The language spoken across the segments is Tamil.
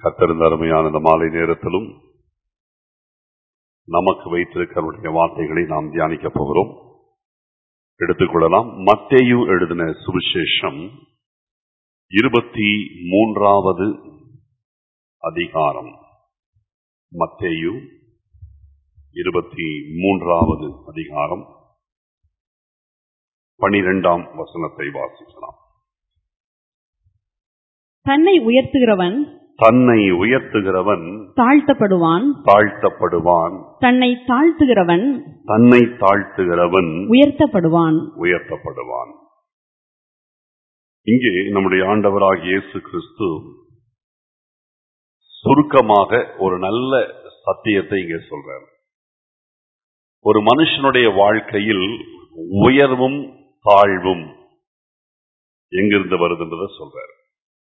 கத்திருந்த அருமையான இந்த மாலை நேரத்திலும் நமக்கு வைத்திருக்கிறவருடைய வார்த்தைகளை நாம் தியானிக்க போகிறோம் எடுத்துக்கொள்ளலாம் மத்தேயு எழுதின சுவிசேஷம் இருபத்தி மூன்றாவது அதிகாரம் மத்தேயு இருபத்தி மூன்றாவது அதிகாரம் பனிரெண்டாம் வசனத்தை வாசிக்கலாம் தன்னை உயர்த்துகிறவன் தன்னை உயர்த்துகிறவன் தாழ்த்தப்படுவான் தாழ்த்தப்படுவான் தன்னை தாழ்த்துகிறவன் தன்னை தாழ்த்துகிறவன் உயர்த்தப்படுவான் உயர்த்தப்படுவான் இங்கே நம்முடைய ஆண்டவராகிய இயேசு கிறிஸ்து சுருக்கமாக ஒரு நல்ல சத்தியத்தை இங்கே சொல்றார் ஒரு மனுஷனுடைய வாழ்க்கையில் உயர்வும் தாழ்வும் எங்கிருந்து வருதுன்றத சொல்றார்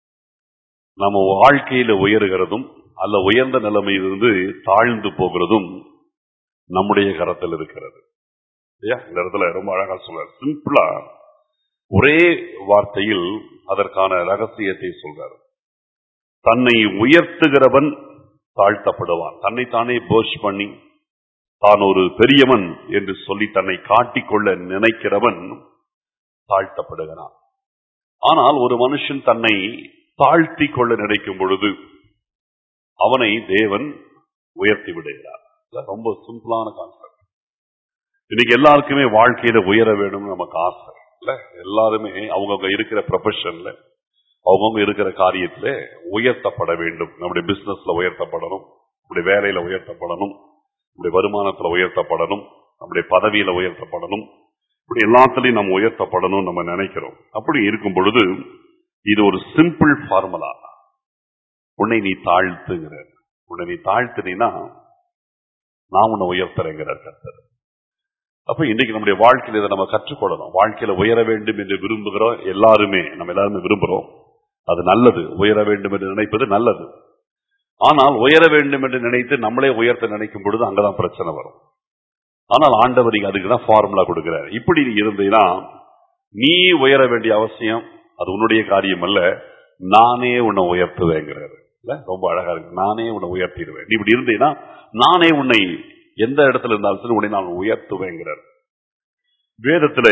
நம்ம வாழ்க்கையில உயர்கிறதும் அல்ல உயர்ந்த நிலைமையிலிருந்து தாழ்ந்து போகிறதும் நம்முடைய கரத்தில் இருக்கிறது இல்லையா இந்த இடத்துல ரொம்ப அழகா சொல்றார் சிம்பிளா ஒரே வார்த்தையில் அதற்கான ரகசியத்தை சொல்றார் தன்னை உயர்த்துகிறவன் தாழ்த்தப்படுவான் தன்னைத்தானே போஷ் பண்ணி தான் ஒரு பெரியவன் என்று சொல்லி தன்னை காட்டிக்கொள்ள நினைக்கிறவன் தாழ்த்தப்படுகிறான் ஆனால் ஒரு மனுஷன் தன்னை தாழ்த்தி கொள்ள நினைக்கும் பொழுது அவனை தேவன் உயர்த்தி விடுகிறார் இது ரொம்ப சிம்பிளான கான்செப்ட் இன்னைக்கு எல்லாருக்குமே வாழ்க்கையில உயர வேணும்னு நமக்கு ஆசை இல்ல எல்லாருமே அவங்கவுங்க இருக்கிற ப்ரொஃபஷன்ல அவங்கவுங்க இருக்கிற காரியத்துல உயர்த்தப்பட வேண்டும் நம்முடைய பிசினஸ்ல உயர்த்தப்படணும் நம்முடைய வேலையில உயர்த்தப்படணும் நம்முடைய வருமானத்துல உயர்த்தப்படணும் நம்முடைய பதவியில உயர்த்தப்படணும் இப்படி எல்லாத்துலயும் நம்ம உயர்த்தப்படணும் நம்ம நினைக்கிறோம் அப்படி இருக்கும் பொழுது இது ஒரு சிம்பிள் ஃபார்முலா உன்னை நீ தாழ்த்துங்கிற உன்னை நீ தாழ்த்தினா நான் உன்னை உயர்த்துறேங்கிறார் கர்த்தர் அப்ப இன்னைக்கு நம்முடைய வாழ்க்கையில இதை நம்ம கற்றுக்கொள்ளணும் வாழ்க்கையில உயர வேண்டும் என்று விரும்புகிறோம் எல்லாருமே நம்ம எல்லாருமே விரும்புகிறோம் அது நல்லது உயர வேண்டும் என்று நினைப்பது நல்லது ஆனால் உயர வேண்டும் என்று நினைத்து நம்மளே உயர்த்த நினைக்கும் பொழுது அங்கதான் பிரச்சனை வரும் ஆனால் ஆண்டவர் இங்க அதுக்கு தான் ஃபார்முலா கொடுக்கிறார் இப்படி நீ இருந்தீங்கன்னா நீ உயர வேண்டிய அவசியம் அது உன்னுடைய காரியம் அல்ல நானே உன்னை உயர்த்துவேங்கிறாரு இல்ல ரொம்ப அழகா இருக்கு நானே உன்னை உயர்த்திடுவேன் நீ இப்படி இருந்தீங்கன்னா நானே உன்னை எந்த இடத்துல இருந்தாலும் சரி உன்னை நான் உயர்த்துவேங்கிறார் வேதத்திலே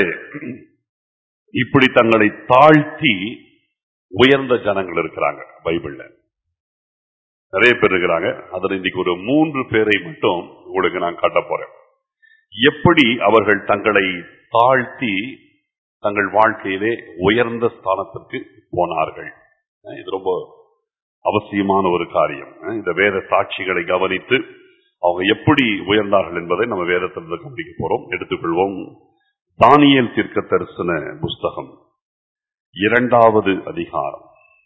இப்படி தங்களை தாழ்த்தி உயர்ந்த ஜனங்கள் இருக்கிறாங்க பைபிள்ல நிறைய பேர் இருக்கிறாங்க அதுல இன்னைக்கு ஒரு மூன்று பேரை மட்டும் உங்களுக்கு நான் காட்ட போறேன் எப்படி அவர்கள் தங்களை தாழ்த்தி தங்கள் வாழ்க்கையிலே உயர்ந்த ஸ்தானத்திற்கு போனார்கள் அஹ் இது ரொம்ப அவசியமான ஒரு காரியம் அஹ் இந்த வேத சாட்சிகளை கவனித்து அவங்க எப்படி உயர்ந்தார்கள் என்பதை நம்ம வேதத்திலிருந்து கவனிக்க போறோம் எடுத்துக்கொள்வோம் தானியல் தீர்க்க தரிசன புஸ்தகம் இரண்டாவது அதிகாரம்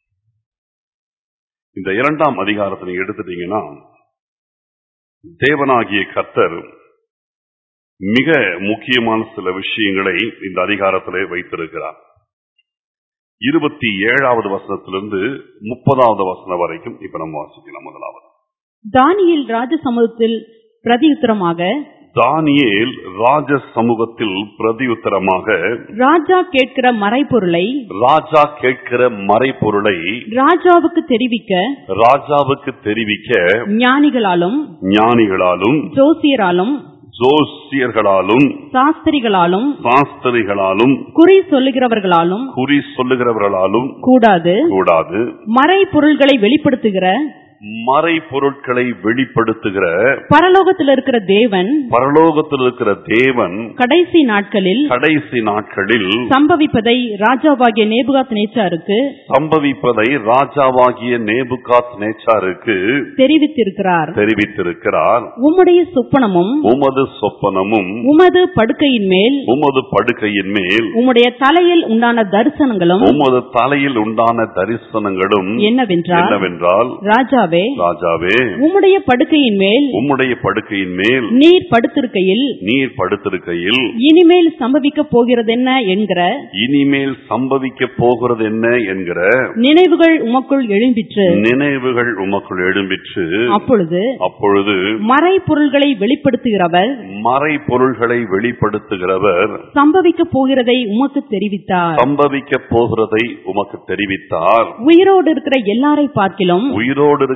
இந்த இரண்டாம் அதிகாரத்தை நீங்க எடுத்துட்டீங்கன்னா தேவனாகிய கர்த்தர் மிக முக்கியமான சில விஷயங்களை இந்த அதிகாரத்திலே வைத்திருக்கிறார் இருபத்தி ஏழாவது வசனத்திலிருந்து முப்பதாவது வசனம் வரைக்கும் இப்ப நம்ம வாசிக்கலாம் முதலாவது தானியேல் ராஜ சமூகத்தில் பிரதியுத்தரமாக தானியேல் ராஜ சமூகத்தில் பிரதியுத்தரமாக ராஜா கேட்கிற மறைபொருளை ராஜா கேட்கிற மறைபொருளை ராஜாவுக்கு தெரிவிக்க ராஜாவுக்கு தெரிவிக்க ஞானிகளாலும் ஞானிகளாலும் ஜோசியராலும் ஜோசியர்களாலும் சாஸ்திரிகளாலும் சாஸ்திரிகளாலும் குறி சொல்லுகிறவர்களாலும் குறி சொல்லுகிறவர்களாலும் கூடாது கூடாது மறைபொருள்களை வெளிப்படுத்துகிற மறைபொருட்களை வெளிப்படுத்துகிற பரலோகத்தில் இருக்கிற தேவன் பரலோகத்தில் இருக்கிற தேவன் கடைசி நாட்களில் கடைசி நாட்களில் சம்பவிப்பதை ராஜாவாகிய நேபுகாத் நேச்சாருக்கு சம்பவிப்பதை ராஜாவாகிய நேபுகாத் நேச்சாருக்கு தெரிவித்திருக்கிறார் தெரிவித்திருக்கிறார் உம்முடைய சொப்பனமும் உமது சொப்பனமும் உமது படுக்கையின் மேல் உமது படுக்கையின் மேல் உம்முடைய தலையில் உண்டான தரிசனங்களும் உமது தலையில் உண்டான தரிசனங்களும் என்னவென்றால் என்னவென்றால் ராஜாவே ராஜாவே உம்முடைய படுக்கையின் மேல் உம்முடைய படுக்கையின் மேல் நீர் படுத்திருக்கையில் நீர் படுத்திருக்கையில் இனிமேல் சம்பவிக்க போகிறதென்ன என்கிற இனிமேல் சம்பவிக்க போகிறது என்ன என்கிற நினைவுகள் உமக்குள் எழும்பிற்று நினைவுகள் உமக்குள் எழும்பிற்று அப்பொழுது அப்பொழுது மறைபொருள்களை வெளிப்படுத்துகிறவர் மறைபொருள்களை வெளிப்படுத்துகிறவர் சம்பவிக்க போகிறதை உமக்கு தெரிவித்தார் சம்பவிக்க போகிறதை உமக்கு தெரிவித்தார் உயிரோடு இருக்கிற எல்லாரை பார்க்கிலும் உயிரோடு இருக்கிற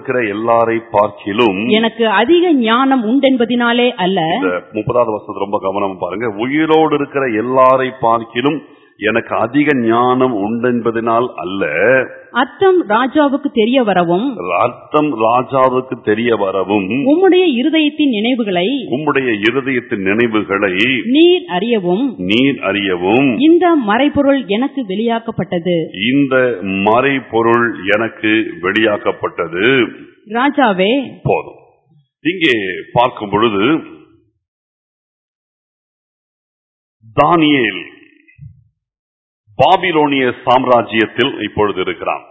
இருக்கிற எல்லாரை பார்க்கிலும் எனக்கு அதிக ஞானம் உண்டென்பதினாலே அல்ல இந்த முப்பதாவது வருஷத்து ரொம்ப கவனம் பாருங்க உயிரோடு இருக்கிற எல்லாரை பார்க்கிலும் எனக்கு அதிக ஞானம் உண்டென்பதினால் அல்ல அர்த்தம் ராஜாவுக்கு தெரிய வரவும் அர்த்தம் ராஜாவுக்கு தெரிய வரவும் உம்முடைய இருதயத்தின் நினைவுகளை உம்முடைய இருதயத்தின் நினைவுகளை நீர் அறியவும் நீர் அறியவும் இந்த மறைபொருள் எனக்கு வெளியாக்கப்பட்டது இந்த மறைபொருள் எனக்கு வெளியாக்கப்பட்டது ராஜாவே போதும் இங்கே பார்க்கும் பொழுது தானியேல் பாபிலோனிய சாம்ராஜ்யத்தில் இப்பொழுது இருக்கிறான்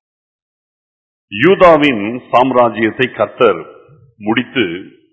யூதாவின் சாம்ராஜ்யத்தை கர்த்தர் முடித்து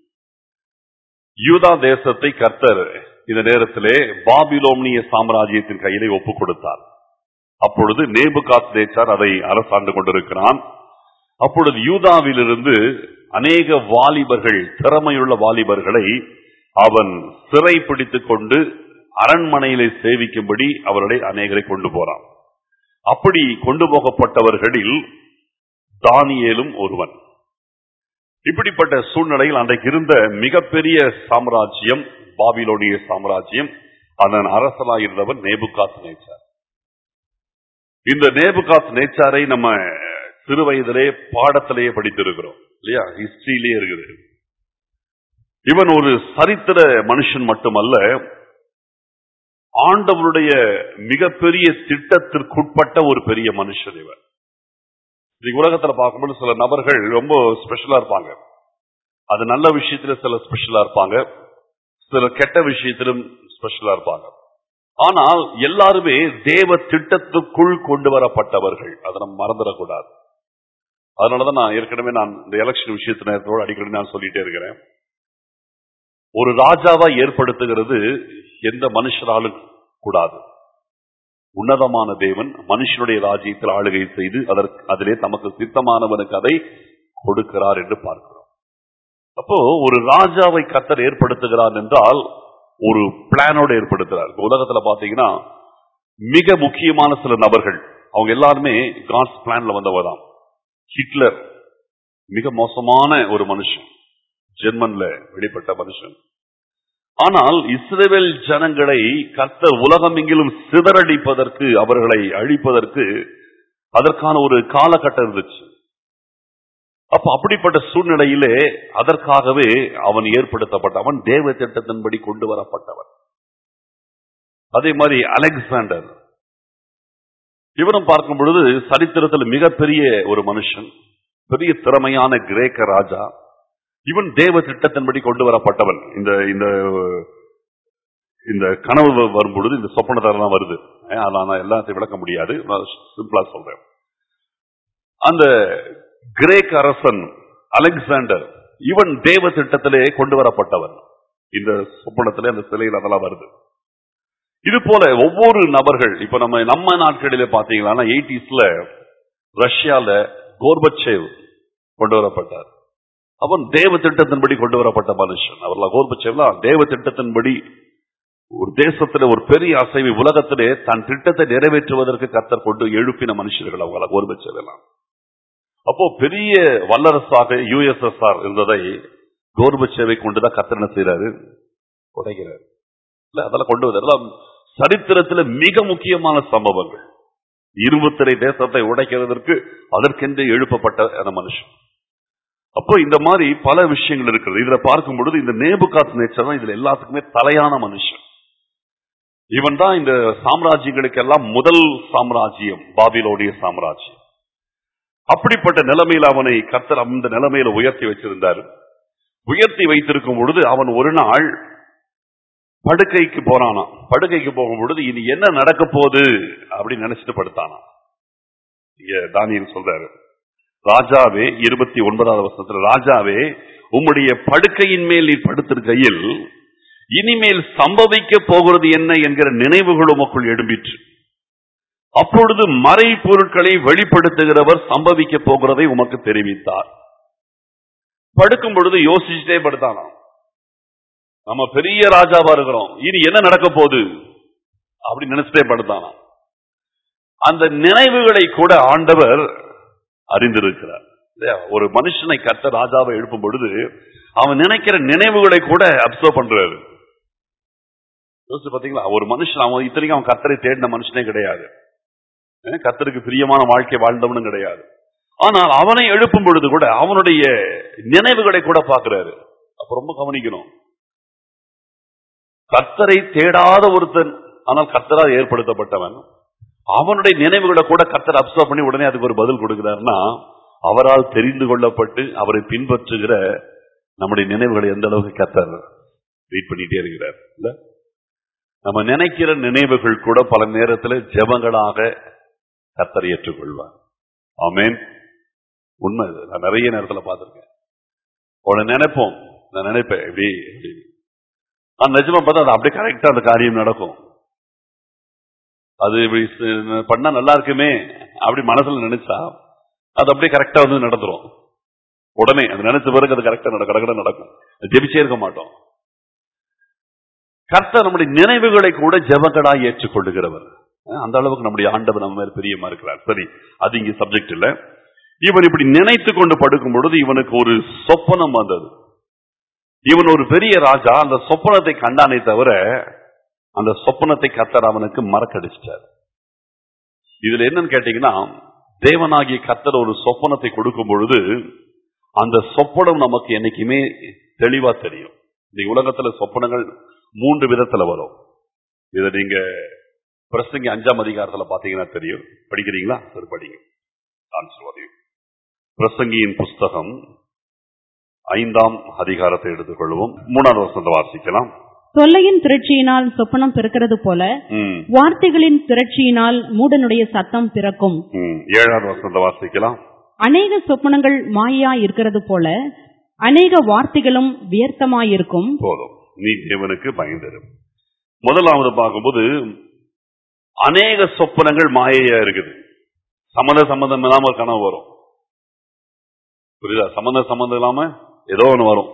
யூதா தேசத்தை கர்த்தர் இந்த நேரத்திலே பாபிலோனிய சாம்ராஜ்யத்தின் கையிலே ஒப்புக் கொடுத்தார் அப்பொழுது நேபுகாத் தேச்சார் அதை அரசாண்டு கொண்டிருக்கிறான் அப்பொழுது யூதாவிலிருந்து அநேக வாலிபர்கள் திறமையுள்ள வாலிபர்களை அவன் சிறை பிடித்துக் கொண்டு அரண்மனையிலே சேவிக்கும்படி அவர்களை அநேகரை கொண்டு போறான் அப்படி கொண்டு போகப்பட்டவர்களில் தானியேலும் ஒருவன் இப்படிப்பட்ட சூழ்நிலையில் அன்றைக்கு இருந்த மிகப்பெரிய சாம்ராஜ்யம் பாபிலோனிய சாம்ராஜ்யம் அதன் அரசனாக இருந்தவன் நேபுகாத் நேச்சார் இந்த நேபுகாத் நேச்சாரை நம்ம சிறு வயதிலே பாடத்திலேயே படித்திருக்கிறோம் இல்லையா ஹிஸ்டரியிலேயே இருக்குது இவன் ஒரு சரித்திர மனுஷன் மட்டுமல்ல ஆண்டவருடைய மிகப்பெரிய திட்டத்திற்குட்பட்ட ஒரு பெரிய மனுஷன் இவன் இன்னைக்கு உலகத்துல பார்க்கும்போது சில நபர்கள் ரொம்ப ஸ்பெஷலா இருப்பாங்க அது நல்ல விஷயத்துல சில ஸ்பெஷலா இருப்பாங்க சில கெட்ட விஷயத்திலும் ஸ்பெஷலா இருப்பாங்க ஆனால் எல்லாருமே தேவ திட்டத்துக்குள் கொண்டு வரப்பட்டவர்கள் அதை நம்ம மறந்துடக்கூடாது அதனாலதான் நான் ஏற்கனவே நான் இந்த எலெக்ஷன் விஷயத்து நேரத்தோடு அடிக்கடி நான் சொல்லிட்டே இருக்கிறேன் ஒரு ராஜாவா ஏற்படுத்துகிறது எந்த மனுஷராலும் கூடாது உன்னதமான தேவன் மனுஷனுடைய ராஜ்யத்தில் ஆளுகை செய்து அதற்கு அதிலே தமக்கு சித்தமானவனுக்கு அதை கொடுக்கிறார் என்று பார்க்கிறோம் அப்போ ஒரு ராஜாவை கத்தர் ஏற்படுத்துகிறார் என்றால் ஒரு பிளானோட ஏற்படுத்துறார் இப்ப உலகத்துல பாத்தீங்கன்னா மிக முக்கியமான சில நபர்கள் அவங்க எல்லாருமே காட்ஸ் பிளான்ல வந்தவர்தான் ஹிட்லர் மிக மோசமான ஒரு மனுஷன் ஜெர்மன்ல வெளிப்பட்ட மனுஷன் ஆனால் இஸ்ரேல் ஜனங்களை கர்த்தர் உலகமெங்கிலும் சிதறடிப்பதற்கு அவர்களை அழிப்பதற்கு அதற்கான ஒரு காலகட்டம் இருந்துச்சு அப்ப அப்படிப்பட்ட சூழ்நிலையிலே அதற்காகவே அவன் ஏற்படுத்தப்பட்ட அவன் தேவ திட்டத்தின்படி கொண்டு வரப்பட்டவன் அதே மாதிரி அலெக்சாண்டர் இவரும் பார்க்கும் பொழுது சரித்திரத்தில் மிகப்பெரிய ஒரு மனுஷன் பெரிய திறமையான கிரேக்க ராஜா இவன் தேவ திட்டத்தின்படி கொண்டு வரப்பட்டவன் இந்த இந்த இந்த கனவு வ- வரும் பொழுது இந்த சொப்பனத்தாரெல்லாம் வருது ஏன், அதை நான் எல்லாத்தையும் விளக்க முடியாது சிம்பிளா சொல்றேன் அந்த கிரேக்க அரசன் அலெக்சாண்டர் இவன் தேவ திட்டத்திலே கொண்டு வரப்பட்டவன் இந்த சொப்பனத்திலே அந்த சிலையில் அதெல்லாம் வருது இது போல ஒவ்வொரு நபர்கள் இப்ப நம்ம நம்ம நாட்களிலே பாத்தீங்கன்னா எயிட்டிஸ்ல ரஷ்யால கோர்பச்சேவ் கொண்டு வரப்பட்டார் அவன் தேவ திட்டத்தின்படி கொண்டு வரப்பட்ட மனுஷன் அவர்லாம் கோர்பச்சேவ்லாம் தேவ திட்டத்தின்படி ஒரு தேசத்துல ஒரு பெரிய அசைவை உலகத்திலே தன் திட்டத்தை நிறைவேற்றுவதற்கு கத்தர் கொண்டு எழுப்பின மனுஷர்கள் அவங்கள கோர்பச்சேவ் எல்லாம் அப்போ பெரிய வல்லரசாக யுஎஸ்எஸ்ஆர் இருந்ததை கோர்பச்சேவை கொண்டுதான் கத்தர் என்ன செய்யறாரு உடைக்கிறார் இல்ல அதெல்லாம் கொண்டு வந்தார் அதெல்லாம் சரித்திரத்துல மிக முக்கியமான சம்பவங்கள் இருபத்திரை தேசத்தை உடைக்கிறதற்கு அதற்கென்று எழுப்பப்பட்ட அந்த மனுஷன் அப்போ இந்த மாதிரி பல விஷயங்கள் இருக்கிறது இதுல பார்க்கும் பொழுது இந்த நேபுகாத் நேச்சர் தான் இதுல எல்லாத்துக்குமே தலையான மனுஷன் இவன் தான் இந்த சாம்ராஜ்யங்களுக்கெல்லாம் முதல் சாம்ராஜ்யம் பாபிலோனிய சாம்ராஜ்யம் அப்படிப்பட்ட நிலைமையில் அவனை கர்த்தர் அந்த நிலைமையில உயர்த்தி வச்சிருந்தார் உயர்த்தி வைத்திருக்கும் பொழுது அவன் ஒரு நாள் படுக்கைக்கு போறானாம் படுக்கைக்கு போகும் பொழுது இனி என்ன நடக்க போகுது அப்படின்னு நினைச்சிட்டு படுத்தானாம் இங்க தானியல் சொல்றாரு ராஜாவே இருபத்தி ஒன்பதாவது வருஷத்துல ராஜாவே உம்முடைய படுக்கையின் மேல் நீ படுத்திருக்கையில் இனிமேல் சம்பவிக்க போகிறது என்ன என்கிற நினைவுகள் உமக்குள் எழும்பிற்று அப்பொழுது மறை பொருட்களை வெளிப்படுத்துகிறவர் சம்பவிக்க போகிறதை உமக்கு தெரிவித்தார் படுக்கும் பொழுது யோசிச்சுட்டே படுத்தானாம் நம்ம பெரிய ராஜாவா இருக்கிறோம் இனி என்ன நடக்க போகுது அப்படி நினைச்சிட்டே படுத்தானாம் அந்த நினைவுகளை கூட ஆண்டவர் அறிந்திருக்கிறார் இல்லையா? ஒரு மனுஷனை கத்த ராஜாவை எழுப்பும் பொழுது அவன் நினைக்கிற நினைவுகளை கூட அப்சர்வ் பண்றாரு யோசிச்சு பாத்தீங்களா ஒரு மனுஷன் அவன் இத்தனைக்கும் அவன் கத்தரை தேடின மனுஷனே கிடையாது அஹ் கர்த்தருக்கு பிரியமான வாழ்க்கை வாழ்ந்தவனும் கிடையாது ஆனால் அவனை எழுப்பும் பொழுது கூட அவனுடைய நினைவுகளை கூட பார்க்கிறாரு அப்ப ரொம்ப கவனிக்கணும் கர்த்தரை தேடாத ஒருத்தன் ஆனால் கர்த்தரால் ஏற்படுத்தப்பட்டவன் அவனுடைய நினைவுகளை கூட கர்த்தர் அப்சர்வ் பண்ணி உடனே அதுக்கு ஒரு பதில் கொடுக்கிறாருன்னா அவரால் தெரிந்து கொள்ளப்பட்டு அவரை பின்பற்றுகிற நம்முடைய நினைவுகளை எந்த அளவுக்கு கர்த்தர் ரீட் பண்ணிட்டே இருக்கிறார் இல்ல நம்ம நினைக்கிற நினைவுகள் கூட பல நேரத்தில் ஜெபங்களாக கர்த்தர் ஏற்றுக்கொள்வார் ஆமென் உண்மை இது நான் நிறைய நேரத்துல பார்த்திருக்கேன் உடனே நினைப்போம் நான் நினைப்பேன் இப்படி இப்படி. ஆனா நிஜமா பார்த்தா அது அப்படியே கரெக்டா அந்த காரியம் நடக்கும் அது இப்படி ச- பண்ணா நல்லா இருக்குமே அப்படி மனசுல நினைச்சா அது அப்படியே கரெக்டா வந்து நடந்துரும் உடனே அது நினைச்ச பிறகு அது கரெக்டா நடக்கும் கடற்கட நடக்கும் அது ஜெபிச்சே இருக்க மாட்டோம் கர்த்தர் நம்முடைய நினைவுகளை கூட ஜெபங்களாய் ஏற்றுக்கொள்ளுகிறவர் அஹ் அந்த அளவுக்கு நம்முடைய ஆண்டவர் நம்ம மேல பிரியமா இருக்கிறார் சரி அது இங்க சப்ஜெக்ட் இல்ல இவன் இப்படி நினைத்து கொண்டு படுக்கும் பொழுது இவனுக்கு ஒரு சொப்பனம் வந்தது இவன் ஒரு பெரிய ராஜா அந்த சொப்பனத்தை கண்டானே தவிர அந்த சொப்பனத்தை கத்தர் அவனுக்கு மறக்கடிச்சிட்டார் இதுல என்னன்னு கேட்டீங்கன்னா தேவனாகிய கத்தர் ஒரு சொப்பனத்தை கொடுக்கும் பொழுது அந்த சொப்பனம் நமக்கு என்னைக்குமே தெளிவா தெரியும் இந்த உலகத்துல சொப்பனங்கள் மூன்று விதத்துல வரும் இதை நீங்க பிரசங்கி அஞ்சாம் அதிகாரத்துல பாத்தீங்கன்னா தெரியும் படிக்கிறீங்களா சரி படிங்க ஆன்சர்வாதியும் பிரசங்கியின் புஸ்தகம் ஐந்தாம் அதிகாரத்தை எடுத்துக்கொள்வோம் மூணாவது வசனத்தை வாசிக்கலாம் தொல்லையின் திரட்சியினால் சொப்பனம் பிறக்கிறது போல ம், வார்த்தைகளின் திரட்சியினால் மூடனுடைய சத்தம் பிறக்கும் ம். ஏழாவது வசனத்தை வாசிக்கலாம் அநேக சொப்பனங்கள் மாயா இருக்கிறது போல அநேக வார்த்தைகளும் வியர்த்தமாயிருக்கும் போதும் நீ தேவனுக்கு பயந்திரு முதலாவது பார்க்கும்போது அநேக சொப்பனங்கள் மாயையா இருக்குது சம்மந்த சம்மந்தம் இல்லாம ஒரு கனவு வரும் புரியுதா சம்மந்த சம்மந்தம் இல்லாம ஏதோ ஒண்ணு வரும்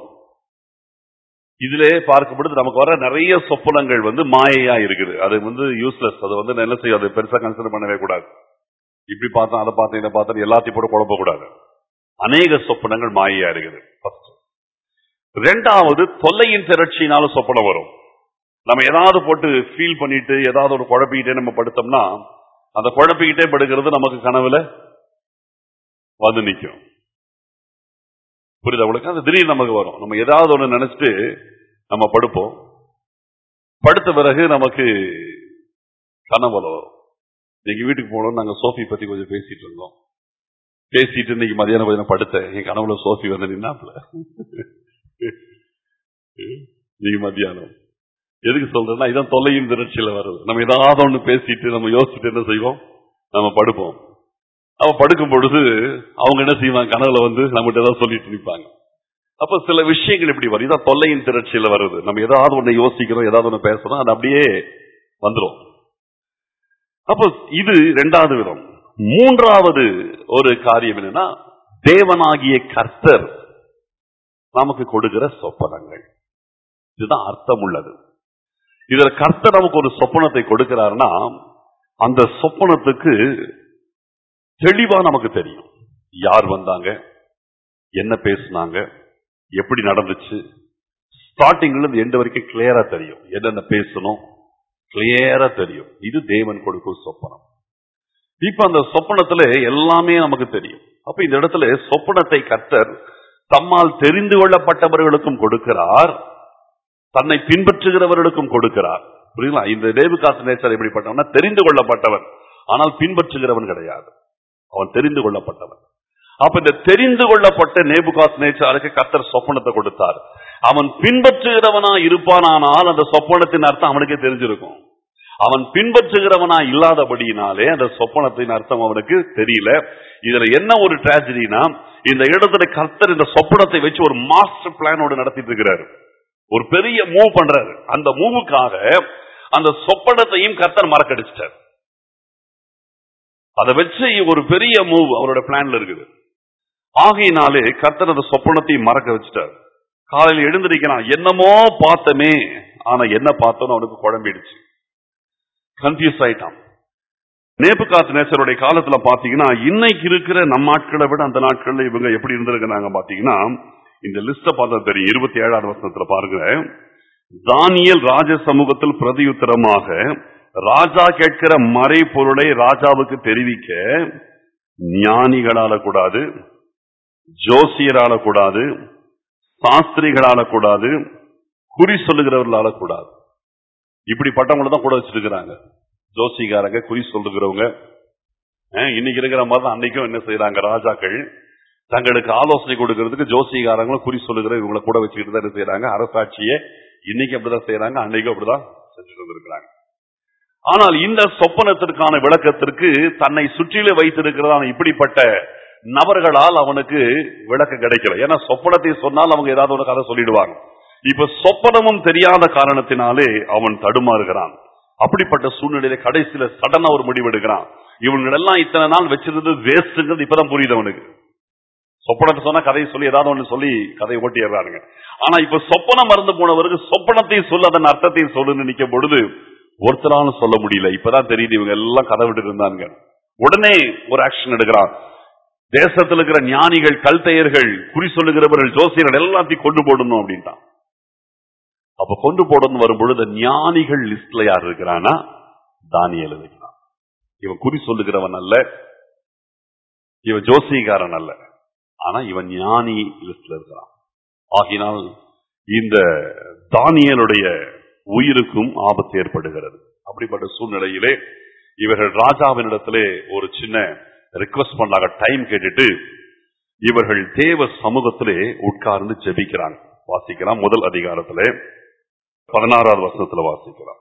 இதிலே பார்க்கப்படுது நமக்கு வர நிறைய சொப்பனங்கள் வந்து மாயையா இருக்குது அது வந்து யூஸ்லெஸ் அது வந்து என்ன செய்யும் அது பெருசா கன்சிடர் பண்ணவே கூடாது இப்படி பார்த்தா அதை பார்த்தேன் இதை பார்த்தேன் எல்லாத்தையும் போட்டு குழப்ப கூடாது அநேக சொப்பனங்கள் மாயையா இருக்குது first. ரெண்டாவது தொல்லையின் திரட்சினாலும் சொப்பனம் வரும் நம்ம ஏதாவது போட்டு ஃபீல் பண்ணிட்டு ஏதாவது ஒரு குழப்பிக்கிட்டே நம்ம படுத்தோம்னா அந்த குழப்பிக்கிட்டே படுக்கிறது நமக்கு கனவுல வந்து நிற்கும் புரியுதா உங்களுக்கு அது திடீர்னு நமக்கு வரும் நம்ம ஏதாவது ஒண்ணு நினைச்சிட்டு நம்ம படுப்போம் படுத்த பிறகு நமக்கு கனவுல வரும் இன்னைக்கு வீட்டுக்கு போனோம் நாங்க சோஃபி பத்தி கொஞ்சம் பேசிட்டு இருந்தோம் பேசிட்டு இன்னைக்கு மதியானம் கொஞ்சம் படுத்தேன் என் கனவுல சோஃபி வந்து நின்னாப்ல நீங்க மத்தியானம் எதுக்கு சொல்றேன்னா இதான் தொல்லையின் திரட்சியில வருது நம்ம ஏதாவது ஒண்ணு பேசிட்டு நம்ம யோசிச்சுட்டு என்ன செய்வோம் நம்ம படுப்போம் அவ படுக்கும் பொழுது அவங்க என்ன செய்வாங்க கனவுல வந்து நம்மகிட்ட ஏதாவது சொல்லிட்டு நிற்பாங்க அப்ப சில விஷயங்கள் இப்படி வரும் இதான் தொல்லையின் திரட்சியில வருது நம்ம ஏதாவது ஒண்ணு யோசிக்கிறோம் ஏதாவது ஒண்ணு பேசுறோம் அது அப்படியே வந்துரும் அப்போ இது ரெண்டாவது விதம் மூன்றாவது ஒரு காரியம் என்னன்னா தேவனாகிய கர்த்தர் நமக்கு கொடுக்கிற சொப்பனங்கள் இதுதான் அர்த்தம் உள்ளது இதுல கர்த்தர் நமக்கு ஒரு சொப்பனத்தை கொடுக்கிறாருன்னா அந்த சொப்பனத்துக்கு தெளிவா நமக்கு தெரியும் யார் வந்தாங்க என்ன பேசுனாங்க எப்படி நடந்துச்சு ஸ்டார்டிங்ல இருந்து எண்டு வரைக்கும் கிளியரா தெரியும் என்னென்ன பேசணும் கிளியரா தெரியும் இது தேவன் கொடுக்கும் சொப்பனம் இப்ப அந்த சொப்பனத்துல எல்லாமே நமக்கு தெரியும் அப்ப இந்த இடத்துல சொப்பனத்தை கர்த்தர் தம்மால் தெரிந்து கொள்ளப்பட்டவர்களுக்கும் கொடுக்கிறார் தன்னை பின்பற்றுகிறவர்களுக்கும் கொடுக்கிறார் புரியுங்களா இந்த தேவு காத்து நேச்சர் எப்படிப்பட்டவனா தெரிந்து கொள்ளப்பட்டவன் ஆனால் பின்பற்றுகிறவன் கிடையாது அவன் தெரிந்து கொள்ளப்பட்டவன் அப்ப இந்த தெரிந்து கொள்ளப்பட்ட நேபுகாத் நேச்சாருக்கு கத்தர் சொப்பனத்தை கொடுத்தார் அவன் பின்பற்றுகிறவனா இருப்பானானால் அந்த சொப்பனத்தின் அர்த்தம் அவனுக்கே தெரிஞ்சிருக்கும் அவன் பின்பற்றுகிறவனா இல்லாதபடியினாலே அந்த சொப்பனத்தின் அர்த்தம் அவனுக்கு தெரியல இதுல என்ன ஒரு டிராஜடினா இந்த இடத்துல கர்த்தர் இந்த சொப்பனத்தை வச்சு ஒரு மாஸ்டர் பிளானோட நடத்திட்டு இருக்கிறாரு ஒரு பெரிய மூவ் பண்றாரு அந்த மூவுக்காக அந்த சொப்பனத்தையும் கர்த்தர் மறக்கடிச்சிட்டார் அதை வச்சு ஒரு பெரிய மூவ் அவரோட பிளான்ல இருக்குது ஆகையினாலே கர்த்தர் அந்த சொப்பனத்தையும் மறக்க வச்சுட்டார் காலையில் எழுந்திருக்கிறான் என்னமோ பார்த்தமே ஆனா என்ன பார்த்தோன்னு அவனுக்கு குழம்பிடுச்சு கன்ஃபியூஸ் ஆயிட்டான் நேபுகாத் நேசருடைய காலத்துல பாத்தீங்கன்னா இன்னைக்கு இருக்கிற நம்ம ஆட்களை விட அந்த நாட்கள்ல இவங்க எப்படி இருந்திருக்கிறாங்க பாத்தீங்கன்னா இந்த லிஸ்ட பார்த்தா தெரியும் இருபத்தி ஏழாவது வருஷத்துல பாருங்க தானியல் ராஜ சமூகத்தில் பிரதியுத்தரமாக ராஜா கேட்கிற மறை பொருளை ராஜாவுக்கு தெரிவிக்க ஞானிகளால கூடாது ஜோசியரால கூடாது சாஸ்திரிகளால கூடாது குறி சொல்லுகிறவர்களால கூடாது இப்படிப்பட்டவங்கள தான் கூட வச்சிருக்கிறாங்க ஜோசிகாரங்க குறி சொல்லுகிறவங்க அஹ், இன்னைக்கு இருக்கிற மாதிரி தான் அன்னைக்கும் என்ன செய்யறாங்க ராஜாக்கள் தங்களுக்கு ஆலோசனை கொடுக்கறதுக்கு ஜோசிகாரங்களும் குறி சொல்லுகிற இவங்களை கூட வச்சுக்கிட்டு தான் என்ன செய்யறாங்க அரசாட்சியை இன்னைக்கு அப்படிதான் செய்யறாங்க அன்னைக்கும் அப்படிதான் செஞ்சுட்டு வந்திருக்கிறாங்க ஆனால் இந்த சொப்பனத்திற்கான விளக்கத்திற்கு தன்னை சுற்றிலே வைத்திருக்கிறதான இப்படிப்பட்ட நபர்களால் அவனுக்கு விளக்கம் கிடைக்கல ஏன்னா சொப்பனத்தை சொன்னால் அவங்க ஏதாவது ஒரு கதை சொல்லிடுவாங்க இப்ப சொப்பனமும் தெரியாத காரணத்தினாலே அவன் தடுமாறுகிறான் அப்படிப்பட்ட சூழ்நிலையில கடைசியில சடனா ஒரு முடிவு எடுக்கிறான் இவங்களெல்லாம் இத்தனை நாள் வச்சிருந்தது வேஸ்ட்ங்கிறது இப்பதான் புரியுது அவனுக்கு சொப்பனத்தை சொன்னா கதையை சொல்லி ஏதாவது ஒண்ணு சொல்லி கதையை ஓட்டிடுறாருங்க ஆனா இப்ப சொப்பனம் மறந்து போனவருக்கு சொப்பனத்தையும் சொல்ல அதன் அர்த்தத்தையும் சொல்லுன்னு நிக்கும் பொழுது ஒருத்தராலும் சொல்ல முடியல இப்பதான் தெரியுது இவங்க எல்லாம் கதை விட்டு இருந்தாங்க உடனே ஒரு ஆக்ஷன் எடுக்கிறான் தேசத்தில் இருக்கிற ஞானிகள் கல்தையர்கள் குறி சொல்லுகிறவர்கள் ஜோசியர்கள் எல்லாத்தையும் கொண்டு போடணும் அப்படின்ட்டான் அப்ப கொண்டு போடணும் வரும் பொழுது ஞானிகள் லிஸ்ட்ல யார் இருக்கிறானா தானியல் இருக்கிறான் இவன் குறி சொல்லுகிறவன் அல்ல இவன் ஜோசியக்காரன் அல்ல ஆனா இவன் ஞானி லிஸ்ட்ல இருக்கிறான் ஆகினால் இந்த தானியலுடைய உயிருக்கும் ஆபத்து ஏற்படுகிறது அப்படிப்பட்ட சூழ்நிலையிலே இவர்கள் ராஜாவினிடத்திலே ஒரு சின்ன ரிக்வஸ்ட் பண்ணாங்க டைம் கேட்டுட்டு இவர்கள் தேவ சமூகத்திலே உட்கார்ந்து ஜெபிக்கிறாங்க வாசிக்கலாம் முதல் அதிகாரத்திலே பதினாறாவது வருஷத்துல வாசிக்கலாம்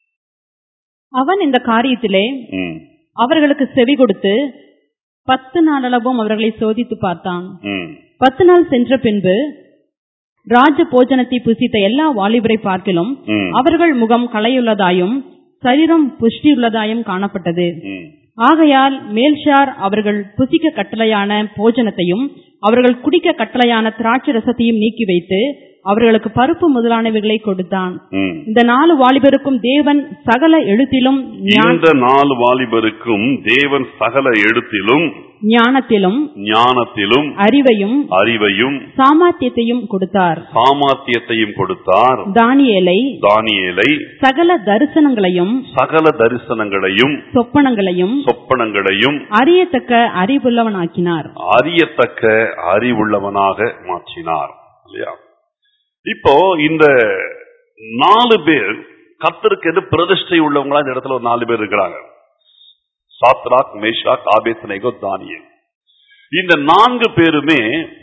அவன் இந்த காரியத்திலே ம், அவர்களுக்கு செவி கொடுத்து பத்து நாளளவும் அவர்களை சோதித்து பார்த்தான் ம், பத்து நாள் சென்ற பின்பு ராஜ போஜனத்தை புசித்த எல்லா வாலிபரை பார்க்கிலும் ம், அவர்கள் முகம் களையுள்ளதாயும் சரீரம் புஷ்டியுள்ளதாயும் காணப்பட்டது ம். ஆகையால் மேல்ஷார் அவர்கள் புசிக்க கட்டளையான போஜனத்தையும் அவர்கள் குடிக்க கட்டளையான திராட்சை ரசத்தையும் நீக்கி வைத்து அவர்களுக்கு பருப்பு முதலானவைகளை கொடுத்தான் ம். இந்த நாலு வாலிபருக்கும் தேவன் சகல எழுத்திலும் ஞா- இந்த நாலு வாலிபருக்கும் தேவன் சகல எழுத்திலும் ஞானத்திலும் ஞானத்திலும் அறிவையும் அறிவையும் சாமர்த்தியத்தையும் கொடுத்தார் சாமர்த்தியத்தையும் கொடுத்தார் தானியேலை தானியேலை சகல தரிசனங்களையும் சகல தரிசனங்களையும் சொப்பனங்களையும் சொப்பனங்களையும் அறியத்தக்க அறிவுள்ளவனாக்கினார் அறியத்தக்க அறிவுள்ளவனாக மாற்றினார் இல்லையா இப்போ இந்த நாலு பேர் கத்தருக்கு எது பிரதிஷ்டை உள்ளவங்களா இந்த இடத்துல ஒரு நாலு பேர் இருக்கிறாங்க சாத்ராக் மேஷாக் ஆபேத்னேகோ தானியல் இந்த நான்கு பேருமே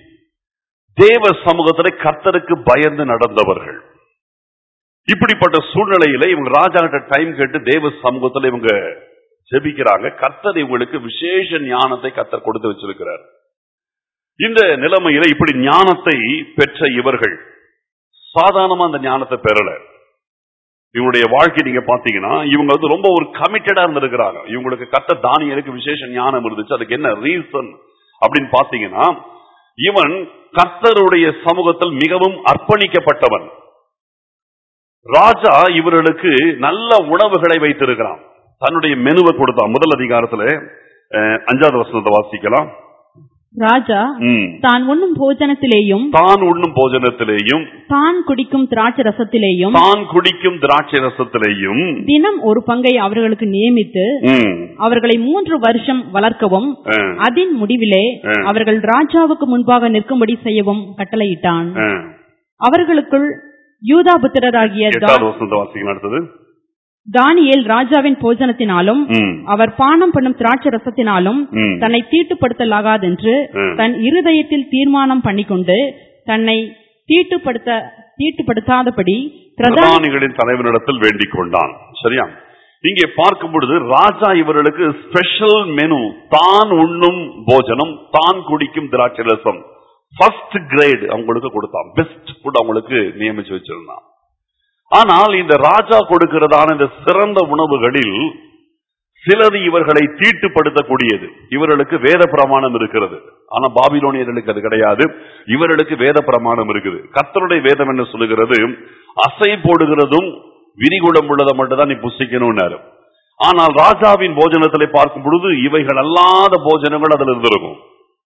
தேவ சமூகத்துல கர்த்தருக்கு பயந்து நடந்தவர்கள் இப்படிப்பட்ட சூழ்நிலையில இவங்க ராஜா கிட்ட டைம் கேட்டு தேவ சமூகத்துல இவங்க ஜெபிக்கிறாங்க கர்த்தர் இவங்களுக்கு விசேஷ ஞானத்தை கர்த்தர் கொடுத்து வச்சிருக்கிறார் இந்த நிலைமையில இப்படி ஞானத்தை பெற்ற இவர்கள் சாதாரணமா அந்த ஞானத்தை பெறல இவங்களுடைய வாழ்க்கை நீங்க பாத்தீங்கன்னா இவங்க வந்து ரொம்ப ஒரு கமிட்டடா இருந்திருக்கிறாங்க இவங்களுக்கு கத்த தானியலுக்கு விசேஷ ஞானம் இருந்துச்சு அதுக்கு என்ன ரீசன் அப்படின்னு பாத்தீங்கன்னா இவன் கர்த்தருடைய சமூகத்தில் மிகவும் அர்ப்பணிக்கப்பட்டவன் ராஜா இவர்களுக்கு நல்ல உணவுகளை வைத்திருக்கிறான் தன்னுடைய மெனுவை கொடுத்தான் முதல் அதிகாரத்துல அஹ், அஞ்சாவது வசனத்தை வாசிக்கலாம் ராஜா ம். தான் உண்ணும் போஜனத்திலேயும் தான் உண்ணும் போஜனத்திலேயும் தான் குடிக்கும் திராட்சை ரசத்திலேயும் தான் குடிக்கும் திராட்சை ரசத்திலேயும் தினம் ஒரு பங்கை அவர்களுக்கு நியமித்து ம், அவர்களை மூன்று வருஷம் வளர்க்கவும் அஹ், அதன் முடிவிலே ம். அவர்கள் ராஜாவுக்கு முன்பாக நிற்கும்படி செய்யவும் கட்டளையிட்டான் அஹ். அவர்களுக்குள் யூதாபுத்திரராகிய தா- எட்டாவது வசனத்தை வாசிக்கலாம் அடுத்தது தானியேல் ராஜாவின் போஜனத்தினாலும் ம், அவர் பானம் பண்ணும் திராட்சை ரசத்தினாலும் ம், தன்னை தீட்டுப்படுத்தலாகாதென்று ம். தன் இருதயத்தில் தீர்மானம் பண்ணிக்கொண்டு தன்னை தீட்டுப்படுத்த தீட்டுப்படுத்தாதபடி பிரதான பிரதானிகளின் தலைவனிடத்தில் வேண்டிக் கொண்டான் சரியா இங்கே பார்க்கும் பொழுது ராஜா இவர்களுக்கு ஸ்பெஷல் மெனு தான் உண்ணும் போஜனம் தான் குடிக்கும் திராட்சை ரசம் ஃபர்ஸ்ட் கிரேட் அவங்களுக்கு கொடுத்தான் பெஸ்ட் ஃபுட் அவங்களுக்கு நியமிச்சு வச்சிருந்தான் ஆனால் இந்த ராஜா கொடுக்கிறதான இந்த சிறந்த உணவுகளில் சிலது இவர்களை தீட்டுப்படுத்தக்கூடியது இவர்களுக்கு வேத பிரமாணம் இருக்கிறது ஆனா பாபிலோனியர்களுக்கு அது கிடையாது இவர்களுக்கு வேத பிரமாணம் இருக்குது கர்த்தருடைய வேதம் என்ன சொல்லுகிறது அசை போடுகிறதும் விரிகுடம் உள்ளதை மட்டும் தான் நீ புசிக்கணும்னாரு ஆனால் ராஜாவின் போஜனத்திலே பார்க்கும் பொழுது இவைகள் அல்லாத போஜனங்கள் அதில் இருந்திருக்கும்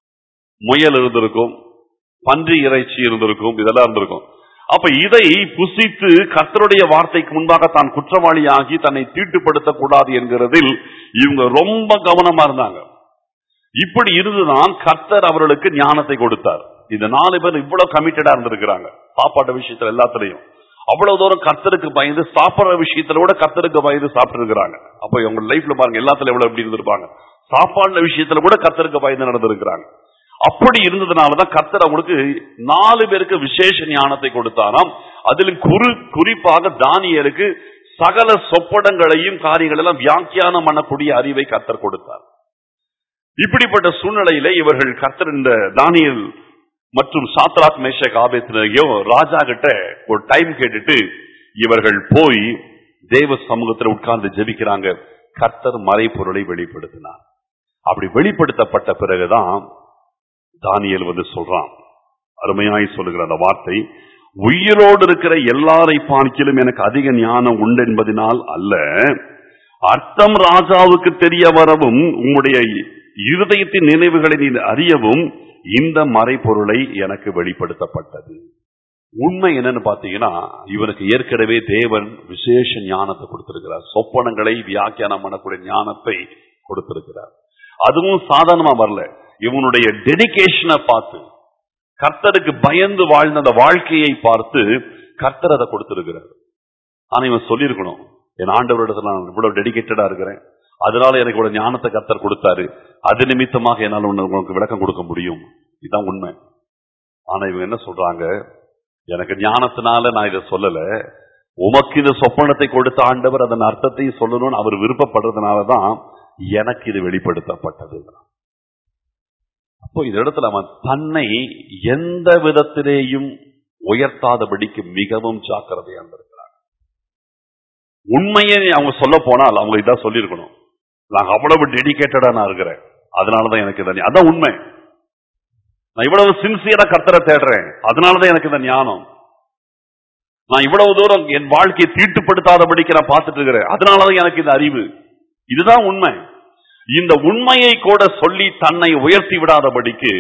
முயல் இருந்திருக்கும் பன்றி இறைச்சி இருந்திருக்கும் இதெல்லாம் இருந்திருக்கும் அப்ப இதை புசித்து கர்த்தருடைய வார்த்தைக்கு முன்பாக தான் குற்றவாளியாகி தன்னை தீட்டுப்படுத்தக் கூடாது என்கிறதில் இவங்க ரொம்ப கவனமா இருந்தாங்க இப்படி இருந்துதான் கர்த்தர் அவர்களுக்கு ஞானத்தை கொடுத்தார் இந்த நாலு பேர் இவ்வளவு கமிட்டடா இருந்திருக்கிறாங்க சாப்பாட்டு விஷயத்துல எல்லாத்துலயும் அவ்வளவு தூரம் கர்த்தருக்கு பயந்து சாப்பிடுற விஷயத்துல கூட கர்த்தருக்கு பயந்து சாப்பிட்டு இருக்கிறாங்க அப்ப இவங்க லைஃப்ல பாருங்க எல்லாத்துல எவ்வளவு எப்படி இருந்திருப்பாங்க சாப்பாடு விஷயத்துல கூட கர்த்தருக்கு பயந்து நடந்திருக்கிறாங்க அப்படி இருந்ததுனாலதான் கர்த்தர் அவங்களுக்கு நாலு பேருக்கு விசேஷ ஞானத்தை கொடுத்தாராம் அதில் குறி குறிப்பாக தானியலுக்கு சகல சொப்படங்களையும் காரியங்கள் எல்லாம் வியாக்கியானம் பண்ணக்கூடிய அறிவை கர்த்தர் கொடுத்தார் இப்படிப்பட்ட சூழ்நிலையில இவர்கள் கர்த்தர் இந்த தானியல் மற்றும் சாத்ராக் மேஷக் ஆபேத்தினையும் ராஜா கிட்ட ஒரு டைம் கேட்டுட்டு இவர்கள் போய் தேவ சமூகத்தில் உட்கார்ந்து ஜெபிக்கிறாங்க கர்த்தர் மறைப்பொருளை வெளிப்படுத்தினார் அப்படி வெளிப்படுத்தப்பட்ட பிறகுதான் தானியல் வந்து சொல்றான் அருமையாய் சொல்லுகிற அந்த வார்த்தை உயிரோடு இருக்கிற எல்லாரை பார்க்கிலும் எனக்கு அதிக ஞானம் உண்டு என்பதனால் அல்ல அர்த்தம் ராஜாவுக்கு தெரிய வரவும் உம்முடைய இருதயத்தின் நினைவுகளை நீ அறியவும் இந்த மறைப்பொருளை எனக்கு வெளிப்படுத்தப்பட்டது உண்மை என்னன்னு பாத்தீங்கன்னா இவனுக்கு ஏற்கனவே தேவன் விசேஷ ஞானத்தை கொடுத்திருக்கிறார் சொப்பனங்களை வியாக்கியானம் பண்ணக்கூடிய ஞானத்தை கொடுத்திருக்கிறார் அதுவும் சாதாரணமா வரல இவனுடைய டெடிகேஷனை பார்த்து கர்த்தருக்கு பயந்து வாழ்ந்த அந்த வாழ்க்கையை பார்த்து கர்த்தர் அதை கொடுத்திருக்கிறார் ஆனா இவன் சொல்லியிருக்கணும் என் ஆண்டவரிடத்துல நான் இவ்வளவு டெடிகேட்டடா இருக்கிறேன் அதனால எனக்கு இவ்வளவு ஞானத்தை கர்த்தர் கொடுத்தாரு அது நிமித்தமாக என்னால் உன்னை- உங்களுக்கு விளக்கம் கொடுக்க முடியும் இதுதான் உண்மை ஆனா இவங்க என்ன சொல்றாங்க எனக்கு ஞானத்தினால நான் இதை சொல்லல உமக்கு இந்த சொப்பனத்தை கொடுத்த ஆண்டவர் அதன் அர்த்தத்தை சொல்லணும்னு அவர் விருப்பப்படுறதுனாலதான் எனக்கு இது வெளிப்படுத்தப்பட்டது அப்போ இந்த இடத்துல அவன் தன்னை எந்த விதத்திலேயும் உயர்த்தாதபடிக்கு மிகவும் ஜாக்கிரதையா இருந்திருக்கிறான் உண்மையை அவங்க சொல்ல போனால் அவங்க இதான் சொல்லியிருக்கணும் நான் அவ்வளவு டெடிகேட்டடா நான் இருக்கிறேன் அதனாலதான் எனக்கு இந்த ஞா- அதான் உண்மை நான் இவ்வளவு சின்சியரா கர்த்தரை தேடுறேன் அதனாலதான் எனக்கு இந்த ஞானம் நான் இவ்வளவு தூரம் என் வாழ்க்கையை தீட்டுப்படுத்தாதபடிக்கு நான் பார்த்துட்டு இருக்கிறேன் அதனாலதான் எனக்கு இந்த அறிவு இதுதான் உண்மை இந்த உண்மையை கூட சொல்லி தன்னை உயர்த்தி விடாதபடிக்கு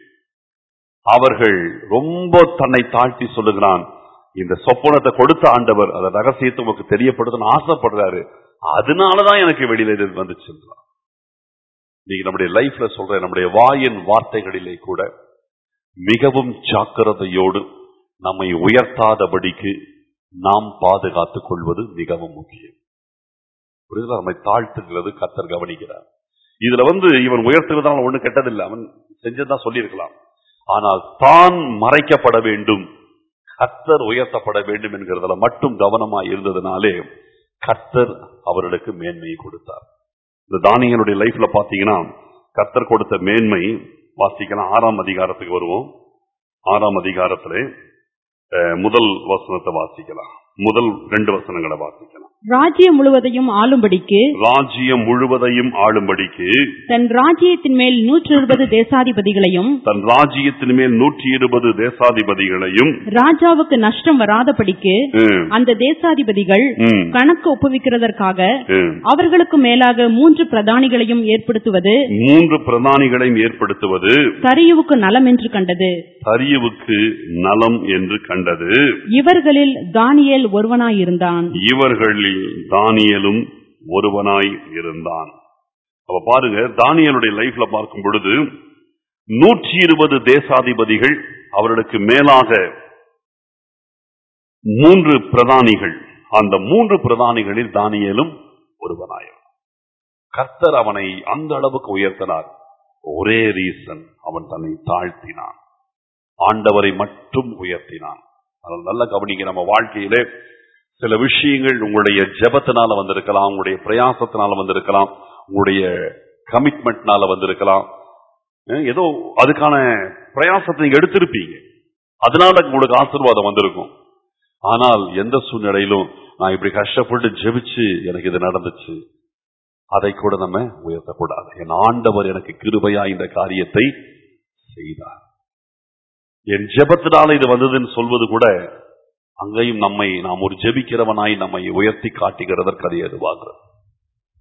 அவர்கள் ரொம்ப தன்னை தாழ்த்தி சொல்லுகிறான் இந்த சொப்பனத்தை கொடுத்த ஆண்டவர் அந்த ரகசியத்தை உங்களுக்கு தெரியப்படுத்தணும் ஆசைப்படுறாரு அதனாலதான் எனக்கு வெளியில இது வந்துச்சுன்றான் நீங்க நம்முடைய லைஃப்ல சொல்ற நம்முடைய வாயின் வார்த்தைகளிலே கூட மிகவும் ஜாக்கிரதையோடு நம்மை உயர்த்தாதபடிக்கு நாம் பாதுகாத்துக் கொள்வது மிகவும் முக்கியம் புரியுதா நம்மை தாழ்த்துகிறது கத்தர் கவனிக்கிறார் இதுல வந்து இவன் உயர்த்துவதால் ஒண்ணு கெட்டதில்லை அவன் செஞ்சதான் சொல்லியிருக்கலாம் ஆனால் தான் மறைக்கப்பட வேண்டும் கர்த்தர் உயர்த்தப்பட வேண்டும் என்கிறதுல மட்டும் கவனமா இருந்ததுனாலே கர்த்தர் அவர்களுக்கு மேன்மையை கொடுத்தார் இந்த தானியனுடைய லைஃப்ல பாத்தீங்கன்னா கர்த்தர் கொடுத்த மேன்மை வாசிக்கலாம் ஆறாம் அதிகாரத்துக்கு வருவோம் ஆறாம் அதிகாரத்திலே அஹ், முதல் வசனத்தை வாசிக்கலாம் முதல் ரெண்டு வசனங்களை வாசிக்கலாம் ராஜ்யம் முழுவதையும் ஆளும்படிக்கு ராஜ்யம் முழுவதையும் ஆளும்படிக்கு தன் ராஜ்யத்தின் மேல் நூற்று இருபது தேசாதிபதிகளையும் தன் ராஜ்யத்தின் மேல் நூற்றி இருபது தேசாதிபதிகளையும் ராஜாவுக்கு நஷ்டம் வராதபடிக்கு ம், அந்த தேசாதிபதிகள் ம், கணக்கு ஒப்புவிக்கிறதற்காக ம், அவர்களுக்கு மேலாக மூன்று பிரதானிகளையும் ஏற்படுத்துவது மூன்று பிரதானிகளையும் ஏற்படுத்துவது சரியுவுக்கு நலம் என்று கண்டது சரியவுக்கு நலம் என்று கண்டது இவர்களில் தானியேல் ஒருவனாயிருந்தான் இவர்களில் தானியலும் ஒருவனாய் இருந்தான் அப்ப பாருங்க தானியலுடைய லைஃப்ல பார்க்கும் பொழுது நூற்றி இருபது தேசாதிபதிகள் அவர்களுக்கு மேலாக மூன்று பிரதானிகள் அந்த மூன்று பிரதானிகளில் தானியலும் ஒருவனாய் கர்த்தர் அவனை அந்த அளவுக்கு உயர்த்தினார் ஒரே ரீசன் அவன் தன்னை தாழ்த்தினான் ஆண்டவரை மட்டும் உயர்த்தினான் அதனால நல்ல கவனிக்க நம்ம வாழ்க்கையிலே சில விஷயங்கள் உங்களுடைய ஜெபத்தினால வந்திருக்கலாம் உங்களுடைய பிரயாசத்தினால வந்திருக்கலாம் உங்களுடைய கமிட்மெண்ட்னால வந்திருக்கலாம் அஹ் ஏதோ அதுக்கான பிரயாசத்தை நீங்க எடுத்திருப்பீங்க அதனால உங்களுக்கு ஆசீர்வாதம் வந்திருக்கும் ஆனால் எந்த சூழ்நிலையிலும் நான் இப்படி கஷ்டப்பட்டு ஜெபிச்சு எனக்கு இது நடந்துச்சு அதை கூட நம்ம உயர்த்தக்கூடாது என் ஆண்டவர் எனக்கு கிருபையா இந்த காரியத்தை செய்தார் என் ஜெபத்தினால இது வந்ததுன்னு சொல்வது கூட அங்கேயும் நம்மை நாம் ஒரு ஜெபிக்கிறவனாய் நம்மை உயர்த்தி காட்டுகிறதற்கு அது எதுவாகிறது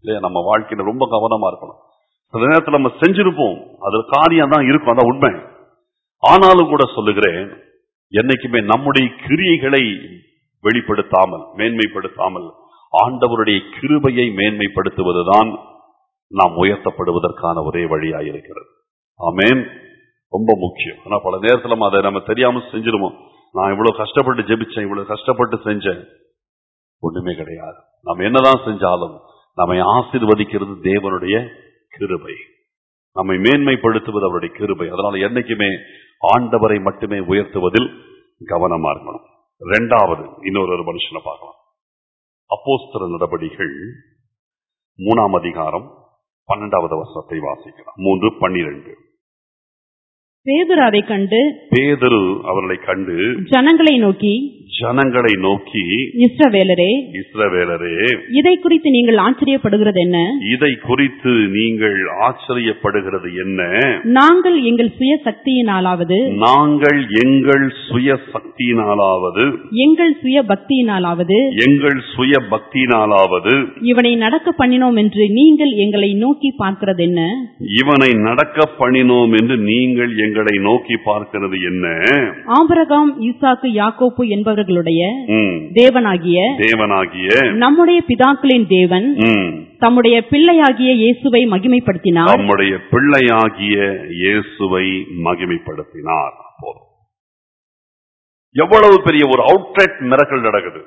இல்லையா நம்ம வாழ்க்கையில ரொம்ப கவனமா இருக்கணும் சில நேரத்துல நம்ம செஞ்சிருப்போம் அது காரியம் தான் இருக்கும் அதான் உண்மை ஆனாலும் கூட சொல்லுகிறேன் என்னைக்குமே நம்முடைய கிரியைகளை வெளிப்படுத்தாமல் மேன்மைப்படுத்தாமல் ஆண்டவருடைய கிருபையை மேன்மைப்படுத்துவதுதான் நாம் உயர்த்தப்படுவதற்கான ஒரே வழியாயிருக்கிறது ஆமென் ரொம்ப முக்கியம் ஆனா பல நேரத்துல நம்ம அதை நம்ம தெரியாம செஞ்சிருவோம் நான் இவ்வளவு கஷ்டப்பட்டு ஜெபிச்சேன் இவ்வளவு கஷ்டப்பட்டு செஞ்சேன் ஒண்ணுமே கிடையாது நம்ம என்னதான் செஞ்சாலும் நம்மை ஆசீர்வதிக்கிறது தேவனுடைய கிருபை நம்மை மேன்மைப்படுத்துவது அவருடைய கிருபை அதனால என்னைக்குமே ஆண்டவரை மட்டுமே உயர்த்துவதில் கவனமா இருக்கணும் ரெண்டாவது இன்னொரு ஒரு மனுஷனை பார்க்கலாம் அப்போஸ்தல நடபடிகள் மூணாம் அதிகாரம் பன்னெண்டாவது வசனத்தை வாசிக்கலாம் மூன்று பன்னிரண்டு பேதுரு அதைக் கண்டு பேதரு அவர்களை கண்டு ஜனங்களை நோக்கி ஜனங்களை நோக்கி இஸ்ரவேலரே இஸ்ரவேலரே இதை குறித்து நீங்கள் ஆச்சரியப்படுகிறது என்ன இதை குறித்து நீங்கள் ஆச்சரியப்படுகிறது என்ன நாங்கள் எங்கள் சுய சக்தியினாலாவது நாங்கள் எங்கள் சுய சக்தியினாலாவது எங்கள் சுய பக்தியினாலாவது எங்கள் சுய பக்தியினாலாவது இவனை நடக்க பண்ணினோம் என்று நீங்கள் எங்களை நோக்கி பார்க்கிறது என்ன இவனை நடக்க பண்ணினோம் என்று நீங்கள் எங்களை நோக்கி பார்க்கிறது என்ன ஆபிரகாம் ஈசாக்கு யாக்கோப்பு என்பவர்களுடைய ம், தேவனாகிய தேவனாகிய நம்முடைய பிதாக்களின் தேவன் ம், தம்முடைய பிள்ளையாகிய இயேசுவை மகிமைப்படுத்தினார் தம்முடைய பிள்ளையாகிய இயேசுவை மகிமைப்படுத்தினார் போதும் எவ்வளவு பெரிய ஒரு அவுட்லெட் மிரக்கல் நடக்குது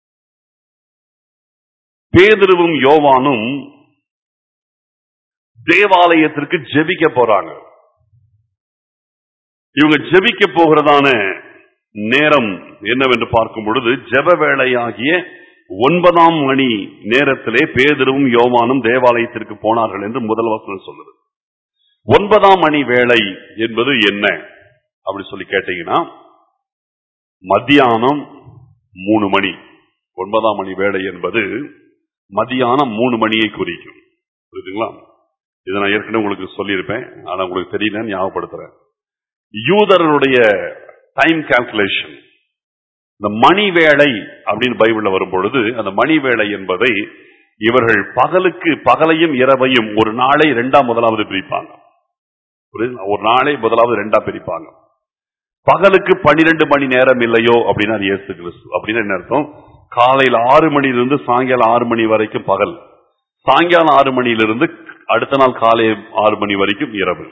பேதுருவும் யோவானும் தேவாலயத்திற்கு ஜெபிக்க போறாங்க இவங்க ஜெபிக்க போகிறதான நேரம் என்னவென்று பார்க்கும் பொழுது ஜெப வேளையாகிய ஒன்பதாம் மணி நேரத்திலே பேதரும் யோவானும் தேவாலயத்திற்கு போனார்கள் என்று முதல் வசனம் சொல்லுது ஒன்பதாம் மணி வேளை என்பது என்ன அப்படி சொல்லி கேட்டீங்கன்னா மத்தியானம் மூணு மணி ஒன்பதாம் மணி வேளை என்பது மதியானம் மூணு மணியை குறிக்கும் புரியுதுங்களா இதை நான் ஏற்கனவே உங்களுக்கு சொல்லியிருப்பேன் ஆனா உங்களுக்கு தெரியல ஞாபகப்படுத்துறேன் யூதர்களுடைய டைம் கால்குலேஷன் இந்த மணி வேளை அப்படின்னு பைபிள்ல வரும் பொழுது அந்த மணி வேளை என்பதை இவர்கள் பகலுக்கு பகலையும் இரவையும் ஒரு நாளை இரண்டாம் முதலாவது பிரிப்பாங்க புரியுதுங்களா? ஒரு நாளை முதலாவது ரெண்டா பிரிப்பாங்க பகலுக்கு பன்னிரெண்டு மணி நேரம் இல்லையோ அப்படின்னா அது இயேசு கிறிஸ்து அப்படின்னு என்ன அர்த்தம் காலையில ஆறு மணியிலிருந்து சாயங்காலம் ஆறு மணி வரைக்கும் பகல் சாயங்காலம் ஆறு மணியிலிருந்து அடுத்த நாள் காலை ஆறு மணி வரைக்கும் இரவு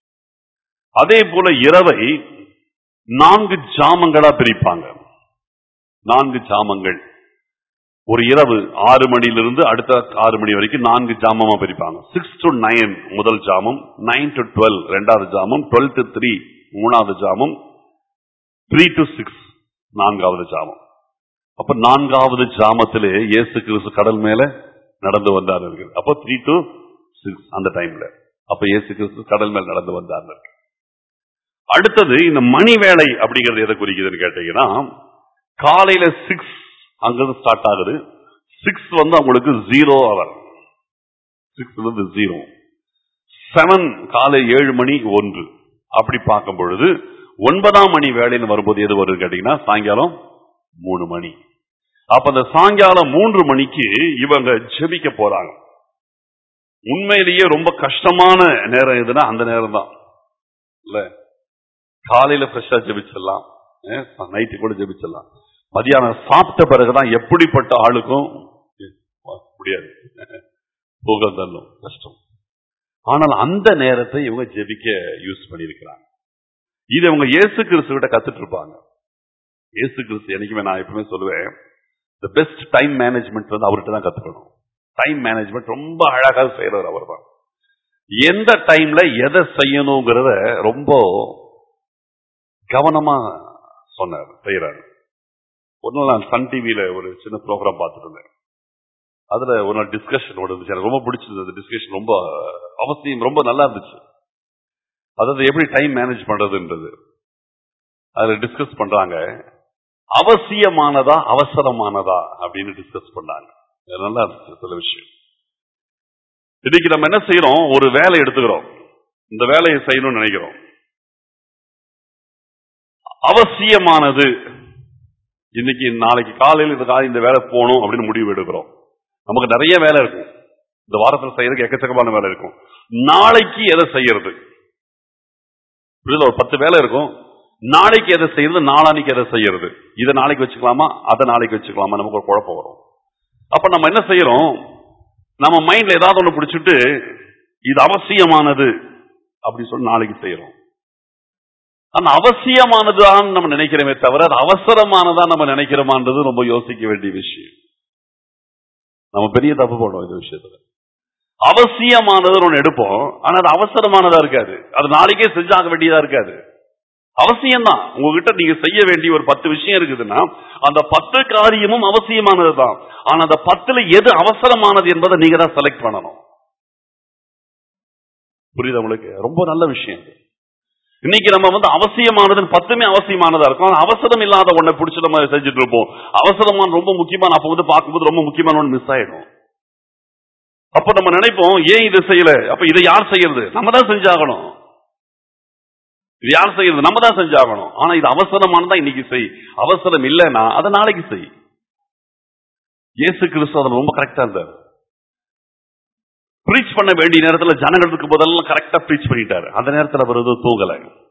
அதே போல இரவை நான்கு ஜாமங்களா பிரிப்பாங்க நான்கு ஜாமங்கள் ஒரு இரவு ஆறு மணியிலிருந்து அடுத்த ஆறு மணி வரைக்கும் நான்கு ஜாமமா பிரிப்பாங்க சிக்ஸ் டு நைன் முதல் ஜாமம் நைன் டு டுவெல் ரெண்டாவது ஜாமம் டுவெல் டு த்ரீ மூணாவது ஜாமம் த்ரீ டு சிக்ஸ் நான்காவது ஜாமம் அப்ப நான்காவது ஜாமத்திலே இயேசு கிறிஸ்து கடல் மேல நடந்து வந்தார் இருக்கு அப்போ த்ரீ டு சிக்ஸ் அந்த டைம்ல அப்ப இயேசு கிறிஸ்து கடல் மேல் நடந்து வந்தார் இருக்கு அடுத்தது இந்த மணி வேலை அப்படிங்கிறது எதை குறிக்குதுன்னு கேட்டீங்கன்னா காலையில சிக்ஸ் அங்கிருந்து ஸ்டார்ட் ஆகுது சிக்ஸ் வந்து அவங்களுக்கு ஜீரோ அவர் சிக்ஸ் வந்து ஜீரோ செவன் காலை ஏழு மணி ஒன்று அப்படி பார்க்கும் பொழுது ஒன்பதாம் மணி வேலைன்னு வரும்போது எது வருது கேட்டீங்கன்னா சாயங்காலம் மூணு மணி அப்ப அந்த சாயங்காலம் மூன்று மணிக்கு இவங்க ஜெபிக்க போறாங்க உண்மையிலேயே ரொம்ப கஷ்டமான நேரம் எதுனா அந்த நேரம் தான் இல்ல காலையில ஃப்ரெஷ்ஷா ஜெபிச்சிடலாம் நைட்டு கூட ஜெபிச்சிடலாம் மதியானம் சாப்பிட்ட பிறகுதான் எப்படிப்பட்ட ஆளுக்கும் முடியாது புகழ் தள்ளும் கஷ்டம் ஆனால் அந்த நேரத்தை இவங்க ஜெபிக்க யூஸ் பண்ணியிருக்கிறாங்க இது அவங்க இயேசு கிறிஸ்துவிட்ட கத்துட்டு இருப்பாங்க இயேசு கிறிஸ்து என்னைக்குமே நான் எப்பவுமே சொல்லுவேன் த பெஸ்ட் டைம் மேனேஜ்மெண்ட் வந்து அவர்கிட்ட தான் கத்துக்கணும் டைம் மேனேஜ்மெண்ட் ரொம்ப அழகாக செய்யறவர் அவர் தான் எந்த டைம்ல எதை செய்யணுங்கிறத ரொம்ப கவனமா சொன்னார் செய்யறாரு ஒரு நாள் நான் சன் டிவியில ஒரு சின்ன ப்ரோக்ராம் பார்த்துட்டு இருந்தேன் அதுல ஒரு நாள் டிஸ்கஷன் இருந்துச்சு எனக்கு ரொம்ப பிடிச்சிருந்தது டிஸ்கஷன் ரொம்ப அவசியம் ரொம்ப நல்லா இருந்துச்சு அதாவது எப்படி டைம் மேனேஜ் பண்றதுன்றது அதுல டிஸ்கஸ் பண்றாங்க அவசியமானதா அவசரமானதா அப்படின்னு டிஸ்கஸ் பண்ணாங்க இது நல்லா இருந்துச்சு சில விஷயம் இன்னைக்கு நம்ம என்ன செய்யறோம் ஒரு வேலை எடுத்துக்கிறோம் இந்த வேலையை செய்யணும்னு நினைக்கிறோம் அவசியமானது இன்னைக்கு நாளைக்கு காலையில் இந்த காலை இந்த வேலை போகணும் அப்படின்னு முடிவு எடுக்கிறோம் நமக்கு நிறைய வேலை இருக்கும் இந்த வாரத்தில் செய்யறதுக்கு எக்கச்சக்கமான வேலை இருக்கும் நாளைக்கு எதை செய்யறது புரியுதா? ஒரு பத்து வேலை இருக்கும் நாளைக்கு எதை செய்யறது நாளானிக்கு எதை செய்யறது இதை நாளைக்கு வச்சுக்கலாமா அதை நாளைக்கு வச்சுக்கலாமா நமக்கு ஒரு குழப்பம் வரும் அப்ப நம்ம என்ன செய்யறோம் நம்ம மைண்ட்ல ஏதாவது ஒண்ணு பிடிச்சிட்டு இது அவசியமானது அப்படின்னு சொல்லி நாளைக்கு செய்யறோம் ஆனா அவசியமானதுதான் நம்ம நினைக்கிறோமே தவிர அது அவசரமானதா நம்ம நினைக்கிறோமான்றது ரொம்ப யோசிக்க வேண்டிய விஷயம் நம்ம பெரிய தப்பு போடுறோம் இந்த விஷயத்துல அவசியமானது ஒண்ணு எடுப்போம் ஆனா அது அவசரமானதா இருக்காது அது நாளைக்கே செஞ்சாக வேண்டியதா இருக்காது அவசியம்தான் உங்ககிட்ட நீங்க செய்ய வேண்டிய ஒரு பத்து விஷயம் இருக்குதுன்னா அந்த பத்து காரியமும் அவசியமானதுதான் ஆனா அந்த பத்துல எது அவசரமானது என்பதை நீங்க தான் செலக்ட் பண்ணணும் புரியுதா உங்களுக்கு ரொம்ப நல்ல விஷயம் இது. இன்னைக்கு நம்ம வந்து அவசியமானதுன்னு பத்துமே அவசியமானதா இருக்கும் ஆனா அவசரம் இல்லாத ஒன்றை பிடிச்சி நம்ம செஞ்சுட்டு இருப்போம் அவசரமான ரொம்ப முக்கியமான அப்ப வந்து பார்க்கும்போது ரொம்ப முக்கியமான ஒன்று மிஸ் ஆயிடும் அப்ப நம்ம நினைப்போம் ஏன் இதை செய்யல அப்ப இதை யார் செய்யறது நம்ம தான் செஞ்சாகணும் இது யார் செய்யறது நம்ம தான் செஞ்சாகணும் ஆனா இது அவசரமானதா இன்னைக்கு செய் அவசரம் இல்லைன்னா அதை நாளைக்கு செய் இயேசு கிறிஸ்து அதில் ரொம்ப கரெக்டா இருந்தார் ப்ரீச் பண்ண வேண்டிய நேரத்துல ஜனங்களுக்கு போதெல்லாம் கரெக்டா ப்ரீச் பண்ணிட்டாரு அந்த நேரத்துல அவர் எதுவும் தூங்கல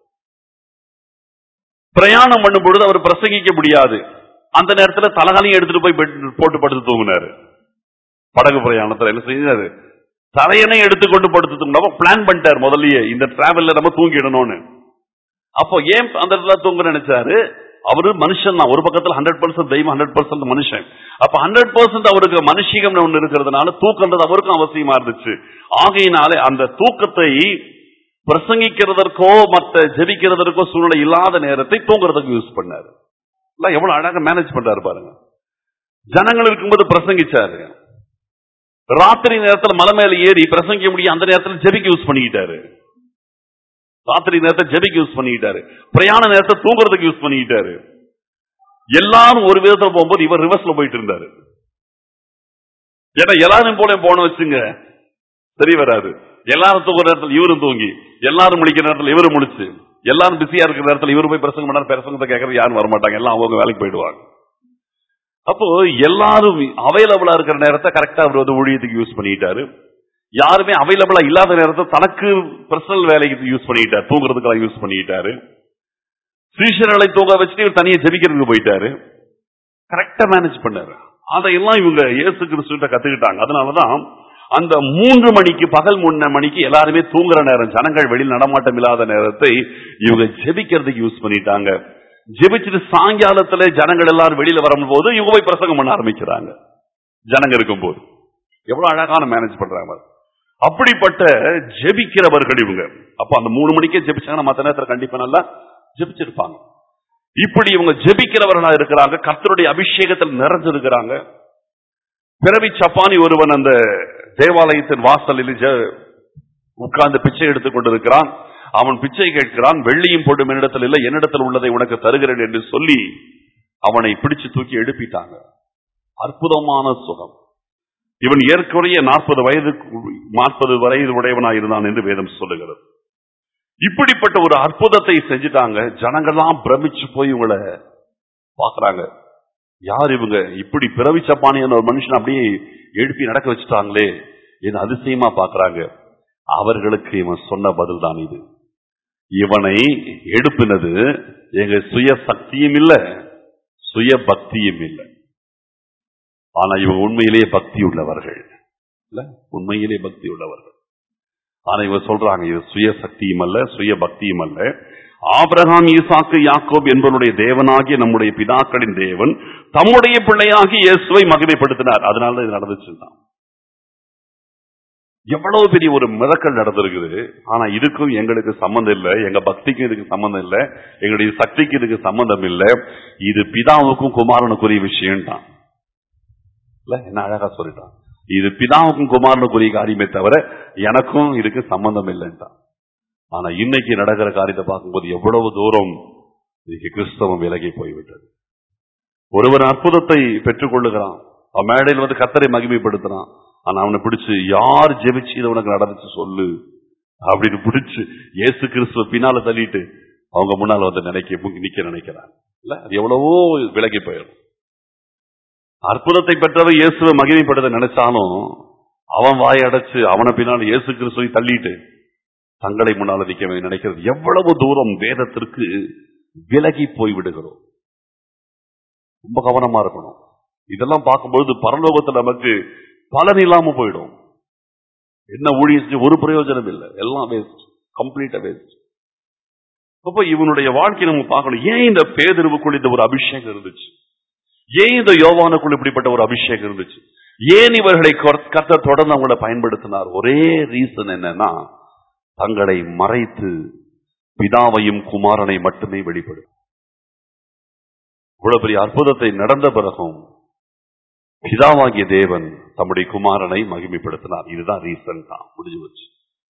பிரயாணம் பண்ணும் பொழுது அவர் பிரசங்கிக்க முடியாது அந்த நேரத்துல தலகாலையும் எடுத்துட்டு போய் bed- போட்டு படுத்து தூங்கினாரு படகு பிரயாணத்துல என்ன செஞ்சாரு தலையணை எடுத்துக்கொண்டு படுத்து தூங்கினா பிளான் பண்ணிட்டாரு முதல்லயே இந்த டிராவல்ல நம்ம தூங்கிடணும்னு அப்போ ஏன் அந்த இடத்துல தூங்க நினைச்சாரு அவரு மனுஷன் தான் ஒரு பக்கத்துல ஹண்ட்ரட் பர்சன்ட் தெய்வம் ஹண்ட்ரட் பர்சன்ட் மனுஷன் அப்ப ஹண்ட்ரட் பர்சன்ட் அவருக்கு மனுஷிகம் ஒண்ணு இருக்கிறதுனால தூக்கம்ன்றது அவருக்கும் அவசியமா இருந்துச்சு ஆகையினாலே அந்த தூக்கத்தை பிரசங்கிக்கிறதற்கோ மற்ற ஜெபிக்கிறதற்கோ சூழ்நிலை இல்லாத நேரத்தை தூங்குறதுக்கு யூஸ் பண்ணாரு எல்லாம் எவ்வளவு அழகா மேனேஜ் பண்றாரு பாருங்க ஜனங்கள் இருக்கும்போது பிரசங்கிச்சாரு ராத்திரி நேரத்துல மலை மேல ஏறி பிரசங்கிக்க முடியும் அந்த நேரத்துல ஜெபிக்க யூஸ் பண்ணிக்கிட்டாரு ராத்திரி நேரத்தை ஜெபிக்க யூஸ் பண்ணிக்கிட்டாரு பிரயாண நேரத்தை தூங்குறதுக்கு யூஸ் பண்ணிக்கிட்டாரு எல்லாரும் ஒரு விதத்துல போகும்போது இவர் ரிவர்ஸ்ல போயிட்டு இருந்தாரு ஏன்னா எல்லாரும் போல போன வச்சுங்க சரி வராது எல்லாரும் தூங்குற நேரத்துல இவரும் தூங்கி எல்லாரும் முழிக்கிற நேரத்துல இவரும் முழிச்சு எல்லாரும் பிஸியா இருக்கிற நேரத்துல இவரு போய் பிரசங்கம் பண்ணாரு பிரசங்கத்தை கேட்கறது யாரும் வரமாட்டாங்க எல்லாம் அவங்க வேலைக்கு போயிடுவாங்க அப்போ எல்லாரும் அவைலபிளா இருக்கிற நேரத்தை கரெக்டா அவர் வந்து ஊழியத்துக்கு யூஸ் பண்ணிட்டாரு யாருமே அவைலபிளா இல்லாத நேரத்தை தனக்கு பர்சனல் வேலைக்கு யூஸ் பண்ணிட்டாரு தூங்குறதுக்கெல்லாம் யூஸ் பண்ணிட்டாரு சீஷர்களை தூங்க வச்சுட்டு இவர் தனியா ஜெபிக்கிறதுக்கு போயிட்டாரு கரெக்டா மேனேஜ் பண்ணாரு அதையெல்லாம் இவங்க இயேசு கிறிஸ்துட்ட கத்துக்கிட்டாங்க அதனாலதான் அந்த மூன்று மணிக்கு பகல் மூணு மணிக்கு எல்லாருமே தூங்குற நேரம் ஜனங்கள் வெளியில் நடமாட்டம் இல்லாத நேரத்தை இவங்க ஜெபிக்கிறதுக்கு யூஸ் பண்ணிட்டாங்க ஜெபிச்சுட்டு சாயங்காலத்துல ஜனங்கள் எல்லாரும் வெளியில வரும்போது இவங்க போய் பிரசங்கம் பண்ண ஆரம்பிக்கிறாங்க ஜனங்க இருக்கும்போது எவ்வளவு அழகான மேனேஜ் பண்றாங்க பாரு. அப்படிப்பட்ட ஜெபிக்கிறவர்கள் இவங்க அப்ப அந்த மூணு மணிக்கே ஜெபிச்சாங்கன்னா மத்த நேரத்துல கண்டிப்பா நல்லா ஜெபிச்சிருப்பாங்க இப்படி இவங்க ஜெபிக்கிறவர்களா இருக்கிறாங்க கர்த்தருடைய அபிஷேகத்தில் நிறைஞ்சிருக்கிறாங்க பிறவி சப்பானி ஒருவன் அந்த தேவாலயத்தின் வாசலில் ஜெ- உட்கார்ந்து பிச்சை எடுத்துக் கொண்டிருக்கிறான் அவன் பிச்சை கேட்கிறான் வெள்ளியும் போடும் என்னிடத்தில் இல்லை என்னிடத்தில் உள்ளதை உனக்கு தருகிறேன் என்று சொல்லி அவனை பிடிச்சு தூக்கி எழுப்பிட்டாங்க அற்புதமான சுகம் இவன் ஏற்கனவே நாற்பது வயது நாற்பது வயது உடையவனாய் இருந்தான் என்று வேதம் சொல்லுகிறது இப்படிப்பட்ட ஒரு அற்புதத்தை செஞ்சுட்டாங்க ஜனங்கள்லாம் பிரமிச்சு போய் இவங்களை பாக்குறாங்க யார் இவங்க இப்படி பிறவி சப்பானியான ஒரு மனுஷன் அப்படியே எழுப்பி நடக்க வச்சுட்டாங்களே இது அதிசயமா பாக்குறாங்க அவர்களுக்கு இவன் சொன்ன பதில் தான் இது இவனை எடுப்பினது எங்க சுய சக்தியும் இல்ல சுய பக்தியும் இல்லை ஆனா இவங்க உண்மையிலேயே பக்தி உள்ளவர்கள் இல்ல உண்மையிலே பக்தி உள்ளவர்கள் ஆனா இவங்க சொல்றாங்க இது சுய சக்தியும் அல்ல சுய பக்தியும் அல்ல ஆபிரகாம் ஈசாக்கு யாக்கோப் என்பவருடைய தேவனாகிய நம்முடைய பிதாக்களின் தேவன் தம்முடைய பிள்ளையாகி இயேசுவை மகிமைப்படுத்தினார் அதனால இது நடந்துச்சுதான் எவ்வளவு பெரிய ஒரு மிதக்கல் நடந்திருக்குது ஆனா இதுக்கும் எங்களுக்கு சம்பந்தம் இல்லை எங்க பக்திக்கும் இதுக்கு சம்பந்தம் இல்லை எங்களுடைய சக்திக்கு இதுக்கு சம்பந்தம் இல்லை இது பிதாவுக்கும் குமாரனுக்குரிய விஷயம் தான் இல்ல என்ன அழகா சொல்லிட்டான் இது பிதாவுக்கும் குமாரனுக்குரிய காரியமே தவிர எனக்கும் இதுக்கு சம்பந்தம் இல்லைன்ட்டான் ஆனா இன்னைக்கு நடக்கிற காரியத்தை பார்க்கும்போது எவ்வளவு தூரம் இன்னைக்கு கிறிஸ்தவம் விலகி போய்விட்டது ஒருவன் அற்புதத்தை பெற்றுக் கொள்ளுகிறான் அவன் மேடையில் வந்து கத்தரை மகிமைப்படுத்துறான் ஆனா அவனை பிடிச்சு யார் ஜெபிச்சு இதை உனக்கு நடந்துச்சு சொல்லு அப்படின்னு பிடிச்சு இயேசு கிறிஸ்துவ பின்னால தள்ளிட்டு அவங்க முன்னால வந்து நினைக்க நிக்க நினைக்கிறான் இல்ல அது எவ்வளவோ விலகி போயிடும் அற்புதத்தை பெற்றவர் இயேசுவை மகிமைப்படுத்த நினைச்சாலும் அவன் வாய் அடைச்சு அவனை பின்னால் இயேசு கிறிஸ்துவை தள்ளிட்டு தங்களை முன்னால் நிற்க நினைக்கிறது எவ்வளவு தூரம் வேதத்திற்கு விலகி போய் விடுகிறோம் ரொம்ப கவனமா இருக்கணும் இதெல்லாம் பார்க்கும்பொழுது பரலோகத்துல நமக்கு பலன் இல்லாம போயிடும் என்ன ஊழியம் செஞ்சு ஒரு பிரயோஜனம் இல்லை எல்லாம் வேஸ்ட் கம்ப்ளீட்டா வேஸ்ட் அப்ப இவனுடைய வாழ்க்கை நம்ம பார்க்கணும் ஏன் இந்த பேதருவுக்குள் இந்த ஒரு அபிஷேகம் இருந்துச்சு ஏன் இந்த யோவானுக்குள் இப்படிப்பட்ட ஒரு அபிஷேகம் இருந்துச்சு ஏன் இவர்களை கத்த தொடர்ந்து அவங்கள பயன்படுத்தினார் ஒரே ரீசன் என்னன்னா தங்களை மறைத்து பிதாவையும் குமாரனை மட்டுமே வெளிப்படும் இவ்வளவு பெரிய அற்புதத்தை நடந்த பிறகும் பிதாவாகிய தேவன் தம்முடைய குமாரனை மகிமைப்படுத்தினார் இதுதான் ரீசன் தான் முடிஞ்சு வச்சு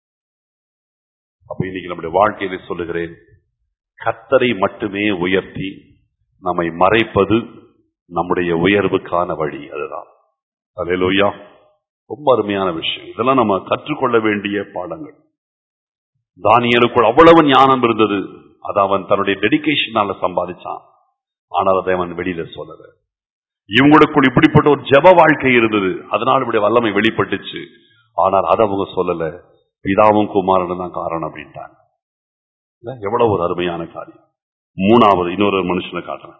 அப்ப இன்னைக்கு நம்முடைய வாழ்க்கையில சொல்லுகிறேன் கத்தரை மட்டுமே உயர்த்தி நம்மை மறைப்பது நம்முடைய உயர்வுக்கான வழி அதுதான் அலையலோயா ரொம்ப அருமையான விஷயம் இதெல்லாம் நம்ம கற்றுக்கொள்ள வேண்டிய பாடங்கள் தானியலுக்குள் அவ்வளவு ஞானம் இருந்தது அதை அவன் தன்னுடைய டெடிகேஷனால சம்பாதிச்சான் ஆனால் அதை அவன் வெளியில சொல்லல இவங்களுக்குள் இப்படிப்பட்ட ஒரு ஜப வாழ்க்கை இருந்தது அதனால் இப்படி வல்லமை வெளிப்பட்டுச்சு ஆனால் அதை அவங்க சொல்லல பிதாவும் குமாரனும் தான் காரணம் அப்படின்ட்டாங்க இல்ல? எவ்வளவு ஒரு அருமையான காரியம் மூணாவது இன்னொரு மனுஷனை காட்டுறேன்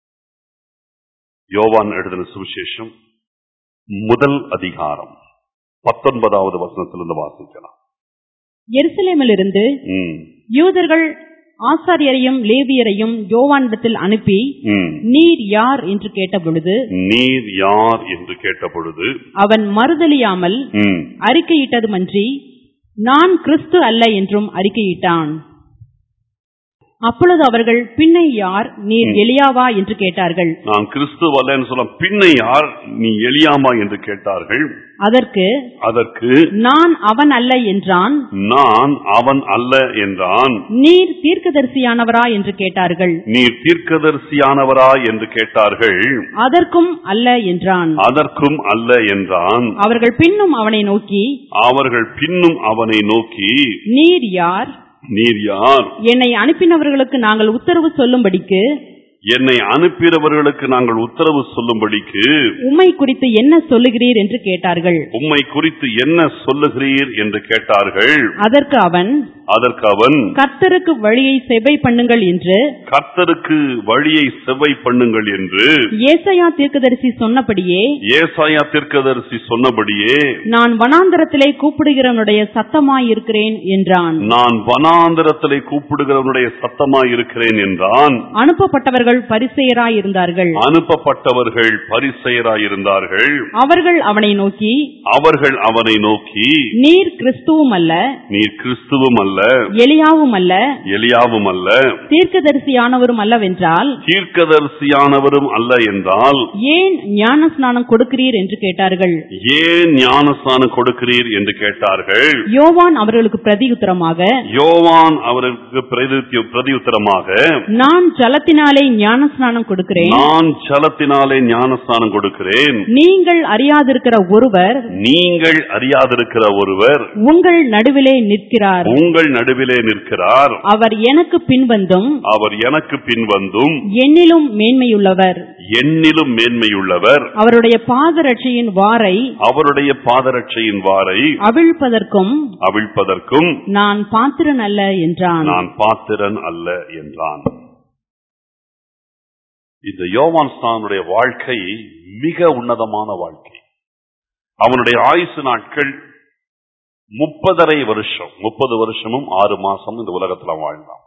யோவான் எழுதின சுவிசேஷம் முதல் அதிகாரம் பத்தொன்பதாவது வசனத்திலிருந்து வாசிக்கலாம் எருசலேமிலிருந்து ம், யூதர்கள் ஆசாரியரையும் லேவியரையும் யோவானிடத்தில் அனுப்பி ம். நீர் யார் என்று கேட்டபொழுது நீர் யார் என்று கேட்டபொழுது அவன் மறுதலியாமல் ம், அறிக்கையிட்டதுமன்றி நான் கிறிஸ்து அல்ல என்றும் அறிக்கையிட்டான் அப்பொழுது அவர்கள் பின்னை யார் நீர் எலியாவா என்று கேட்டார்கள் நான் கிறிஸ்து அல்லன்னு சொல்ல பின்ன யார் நீ எலியாமா என்று கேட்டார்கள் அதற்கு அதற்கு நான் அவன் அல்ல என்றான் நான் அவன் அல்ல என்றான் நீர் தீர்க்கதரிசியானவரா என்று கேட்டார்கள் நீர் தீர்க்கதரிசியானவரா என்று கேட்டார்கள் அதற்கும் அல்ல என்றான் அதற்கும் அல்ல என்றான் அவர்கள் பின்னும் அவனை நோக்கி அவர்கள் பின்னும் அவனை நோக்கி நீர் யார் நீர் யார் என்னை அனுப்பினவர்களுக்கு நாங்கள் உத்தரவு சொல்லும்படிக்கு என்னை அனுப்பினவர்களுக்கு நாங்கள் உத்தரவு சொல்லும்படிக்கு உம்மை குறித்து என்ன சொல்லுகிறீர் என்று கேட்டார்கள் உம்மை குறித்து என்ன சொல்லுகிறீர் என்று கேட்டார்கள் அதற்கு அவன் அதற்கு அவன் கர்த்தருக்கு வழியை செவை பண்ணுங்கள் என்று கர்த்தருக்கு வழியை செவ்வை பண்ணுங்கள் என்று ஏசாயா தீர்க்கதரிசி சொன்னபடியே ஏசாயா தீர்க்கதரிசி சொன்னபடியே நான் வனாந்தரத்திலே கூப்பிடுகிறவனுடைய சத்தமாயிருக்கிறேன் என்றான் நான் வனாந்தரத்திலே கூப்பிடுகிறவனுடைய சத்தமாய் இருக்கிறேன் என்றான் அனுப்பப்பட்டவர்கள் பரிசெயராயிருந்தார்கள் அனுப்பப்பட்டவர்கள் பரிசெயராயிருந்தார்கள் அவர்கள் அவனை நோக்கி அவர்கள் அவனை நோக்கி நீர் கிறிஸ்துவும் அல்ல நீர் கிறிஸ்துவும் அல்ல எலியாவும் அல்ல எலியாவும் அல்ல தீர்க்கதரிசியானவரும் அல்லவென்றால் தீர்க்கதரிசியானவரும் அல்ல என்றால் ஏன் ஞான ஸ்நானம் கொடுக்கிறீர் என்று கேட்டார்கள் ஏன் ஞானஸ்தானம் கொடுக்கிறீர் என்று கேட்டார்கள் யோவான் அவர்களுக்கு பிரதியுத்தரமாக யோவான் அவருக்கு பிரதி- பிரதியுத்தரமாக நான் ஜலத்தினாலே ஞான ஸ்நானம் கொடுக்கிறேன் நான் ஜலத்தினாலே ஞானஸ்தானம் கொடுக்கிறேன் நீங்கள் அறியாதிருக்கிற ஒருவர் நீங்கள் அறியாதிருக்கிற ஒருவர் உங்கள் நடுவிலே நிற்கிறார் உங்கள் நடுவிலே நிற்கிறார் அவர் எனக்கு பின்வந்தும் அவர் எனக்கு பின்வந்தும் என்னிலும் மேன்மையுள்ளவர் என்னிலும் மேன்மையுள்ளவர் அவருடைய பாதரட்சியின் வாரை அவருடைய பாதரட்சையின் வாரை அவிழ்ப்பதற்கும் அவிழ்ப்பதற்கும் நான் பாத்திரன் அல்ல என்றான் நான் பாத்திரன் அல்ல என்றான் இந்த யோவான் ஸ்தானுடைய வாழ்க்கை மிக உன்னதமான வாழ்க்கை அவனுடைய ஆயுசு நாட்கள் முப்பதரை வருஷம் முப்பது வருஷமும் ஆறு மாசம் இந்த உலகத்துல வாழ்ந்தான்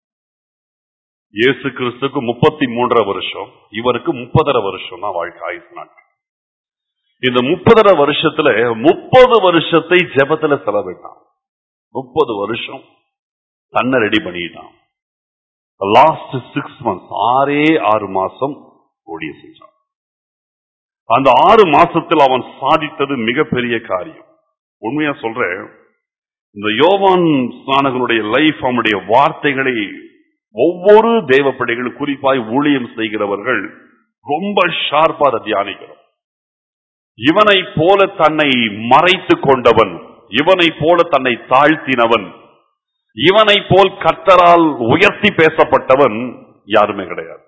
இயேசு கிறிஸ்துக்கு முப்பத்தி மூன்றரை வருஷம் இவருக்கு முப்பதரை வருஷம் தான் வாழ்க்கை ஆயுசு நாட்கள் இந்த முப்பதரை வருஷத்துல முப்பது வருஷத்தை ஜெபத்துல செலவிட்டான் முப்பது வருஷம் தன்னை ரெடி பண்ணிட்டான் லாஸ்ட் சிக்ஸ் மந்த்ஸ் ஆறே ஆறு மாசம் ஓடிய செஞ்சான் அந்த ஆறு மாசத்தில் அவன் சாதித்தது மிகப்பெரிய காரியம் உண்மையா சொல்றேன் இந்த யோவான் ஸ்நானகனுடைய லைஃப் அவனுடைய வார்த்தைகளை ஒவ்வொரு தேவ பிள்ளைகள் குறிப்பாய் ஊழியம் செய்கிறவர்கள் ரொம்ப ஷார்ப்பா அதை தியானிக்கிறோம் இவனை போல தன்னை மறைத்து கொண்டவன் இவனை போல தன்னை தாழ்த்தினவன் இவனை போல் கர்த்தரால் உயர்த்தி பேசப்பட்டவன் யாருமே கிடையாது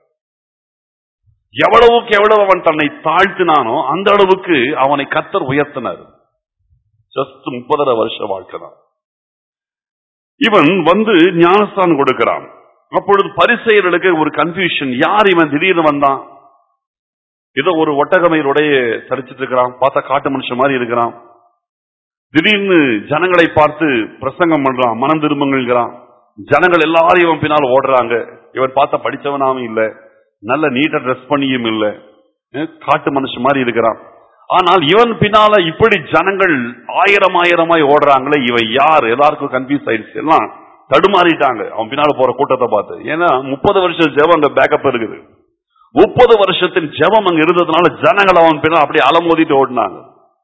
எவ்வளவுக்கு எவ்வளவு அவன் தன்னை தாழ்த்தினானோ அந்த அளவுக்கு அவனை கர்த்தர் உயர்த்தினார் ஜஸ்ட் முப்பதரை வருஷ வாழ்க்கை தான் இவன் வந்து ஞானஸ்தானம் கொடுக்கிறான் அப்பொழுது பரிசெயர்களுக்கு ஒரு கன்ஃபியூஷன் யார் இவன் திடீர்னு வந்தான் ஏதோ ஒரு ஒட்டகமயிரோடைய தரிச்சிட்டு இருக்கிறான் பார்த்தா காட்டு மனுஷன் மாதிரி இருக்கிறான் திடீர்னு ஜனங்களை பார்த்து பிரசங்கம் பண்றான் மனம் திரும்புங்கிறான் ஜனங்கள் எல்லாரும் இவன் பின்னால் ஓடுறாங்க இவன் பார்த்தா படிச்சவனாவும் இல்ல நல்ல நீட்டா ட்ரெஸ் பண்ணியும் இல்ல அஹ் காட்டு மனுஷன் மாதிரி இருக்கிறான் ஆனால் இவன் பின்னால இப்படி ஜனங்கள் ஆயிரம் ஆயிரமாய் ஓடுறாங்களே இவன் யார் எல்லாருக்கும் கன்ஃபியூஸ் ஆயிடுச்சு எல்லாம் தடுமாறிட்டாங்க அவன் பின்னால போற கூட்டத்தை பார்த்து ஏன்னா முப்பது வருஷம் ஜெபம் அங்க பேக்கப் இருக்குது முப்பது வருஷத்தின் ஜெபம் அங்க இருந்ததுனால ஜனங்கள் அவன் பின்னால் அப்படியே அலமோதிட்டு ஓடினாங்க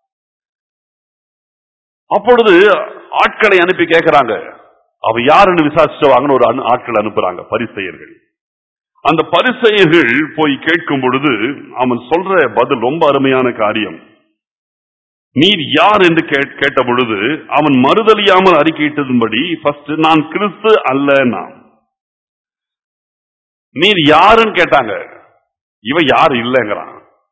அப்பொழுது ஆட்களை அனுப்பி கேட்கிறாங்க அவ யாருன்னு விசாரிச்சுவாங்கன்னு ஒரு அனு- ஆட்கள் அனுப்புறாங்க பரிசெயர்கள் அந்த பரிசெயர்கள் போய் கேட்கும் பொழுது அவன் சொல்ற பதில் ரொம்ப அருமையான காரியம் நீர் யார் என்று கேட்- கேட்ட பொழுது அவன் மறுதலியாமல் அறிக்கையிட்டதன்படி ஃபர்ஸ்ட் நான் கிறிஸ்து அல்ல நான் நீர் யாருன்னு கேட்டாங்க இவன் யார் இல்லைங்கிறான்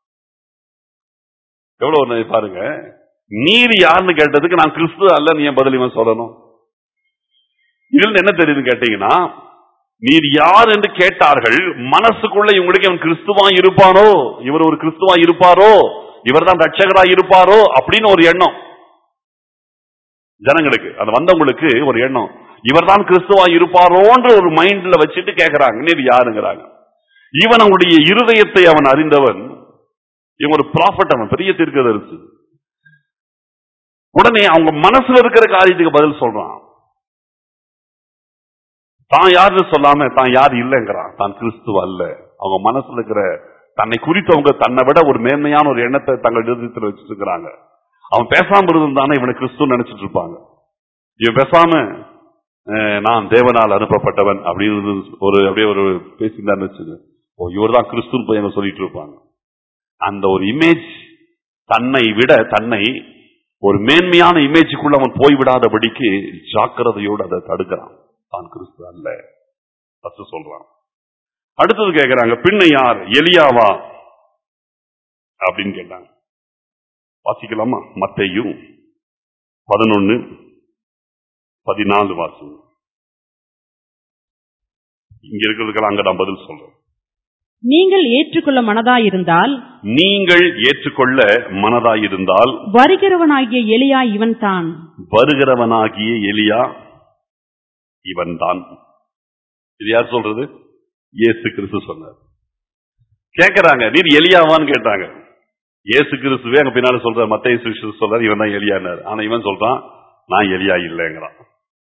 எவ்வளவு ஒரு பாருங்க நீர் யாருன்னு கேட்டதுக்கு நான் கிறிஸ்து அல்ல நீ ஏன் பதில் இவன் சொல்லணும் இதுல இருந்து என்ன தெரியுது கேட்டீங்கன்னா நீர் யார் என்று கேட்டார்கள் மனசுக்குள்ள இவங்களுக்கு இவன் கிறிஸ்துவா இருப்பாரோ இவர் ஒரு கிறிஸ்துவா இருப்பாரோ இவர்தான் ரட்சகரா இருப்பாரோ அப்படின்னு ஒரு எண்ணம் ஜனங்களுக்கு அது வந்தவங்களுக்கு ஒரு எண்ணம் இவர்தான் கிறிஸ்துவா இருப்பாரோன்ற ஒரு மைண்ட்ல வச்சுட்டு கேக்குறாங்க நீர் யாருங்கிறாங்க இவன் அவனுடைய இருதயத்தை அவன் அறிந்தவன் இவன் ஒரு ப்ராஃபட் அவன் பெரிய தீர்க்கதரிசி உடனே அவங்க மனசுல இருக்கிற காரியத்துக்கு பதில் சொல்றான் தான் யாருன்னு சொல்லாம தான் யார் இல்லைங்கிறான் தான் கிறிஸ்துவ அல்ல அவங்க மனசுல இருக்கிற தன்னை குறித்தவங்க தன்னை விட ஒரு மேன்மையான ஒரு எண்ணத்தை தங்கள் இருதயத்தில் வச்சுட்டு இருக்கிறாங்க அவன் பேசாம இருந்தானே இவனை கிறிஸ்து நினைச்சிட்டு இருப்பாங்க இவன் பேசாம அஹ், நான் தேவனால் அனுப்பப்பட்டவன் அப்படின்னு ஒரு அப்படியே ஒரு பேசியிருந்தான்னு வச்சுங்க ஓ இவர் தான் கிறிஸ்துன்னு போய் அவங்க சொல்லிட்டு இருப்பாங்க அந்த ஒரு இமேஜ் தன்னை விட தன்னை ஒரு மேன்மையான இமேஜுக்குள்ள அவன் போய்விடாதபடிக்கு ஜாக்கிரதையோடு அதை தடுக்கிறான் தான் கிறிஸ்து அல்ல ஃபர்ஸ்ட் சொல்றான் அடுத்தது கேக்குறாங்க பின்ன யார் எலியாவா அப்படின்னு கேட்டாங்க வாசிக்கலாமா மத்தையும் பதினொன்னு பதினாலு வாசம் இங்க இருக்கிறதுக்கெல்லாம் அங்க நான் பதில் சொல்றேன் நீங்கள் ஏற்றுக்கொள்ள மனதாயிருந்தால் நீங்கள் ஏற்றுக்கொள்ள மனதாயிருந்தால் வருகிறவனாகிய எலியா இவன்தான் வருகிறவனாகிய எலியா இவன்தான் இது யார் சொல்றது இயேசு கிறிஸ்து சொன்னார் கேக்குறாங்க நீர் எலியாவான்னு கேட்டாங்க இயேசு கிறிஸ்துவே அங்க பின்னால சொல்ற மத்திய சுவிசேஷம் சொல்றாரு இவன் தான் எலியானார் ஆனா இவன் சொல்றான் நான் எலியா இல்லைங்கிறான்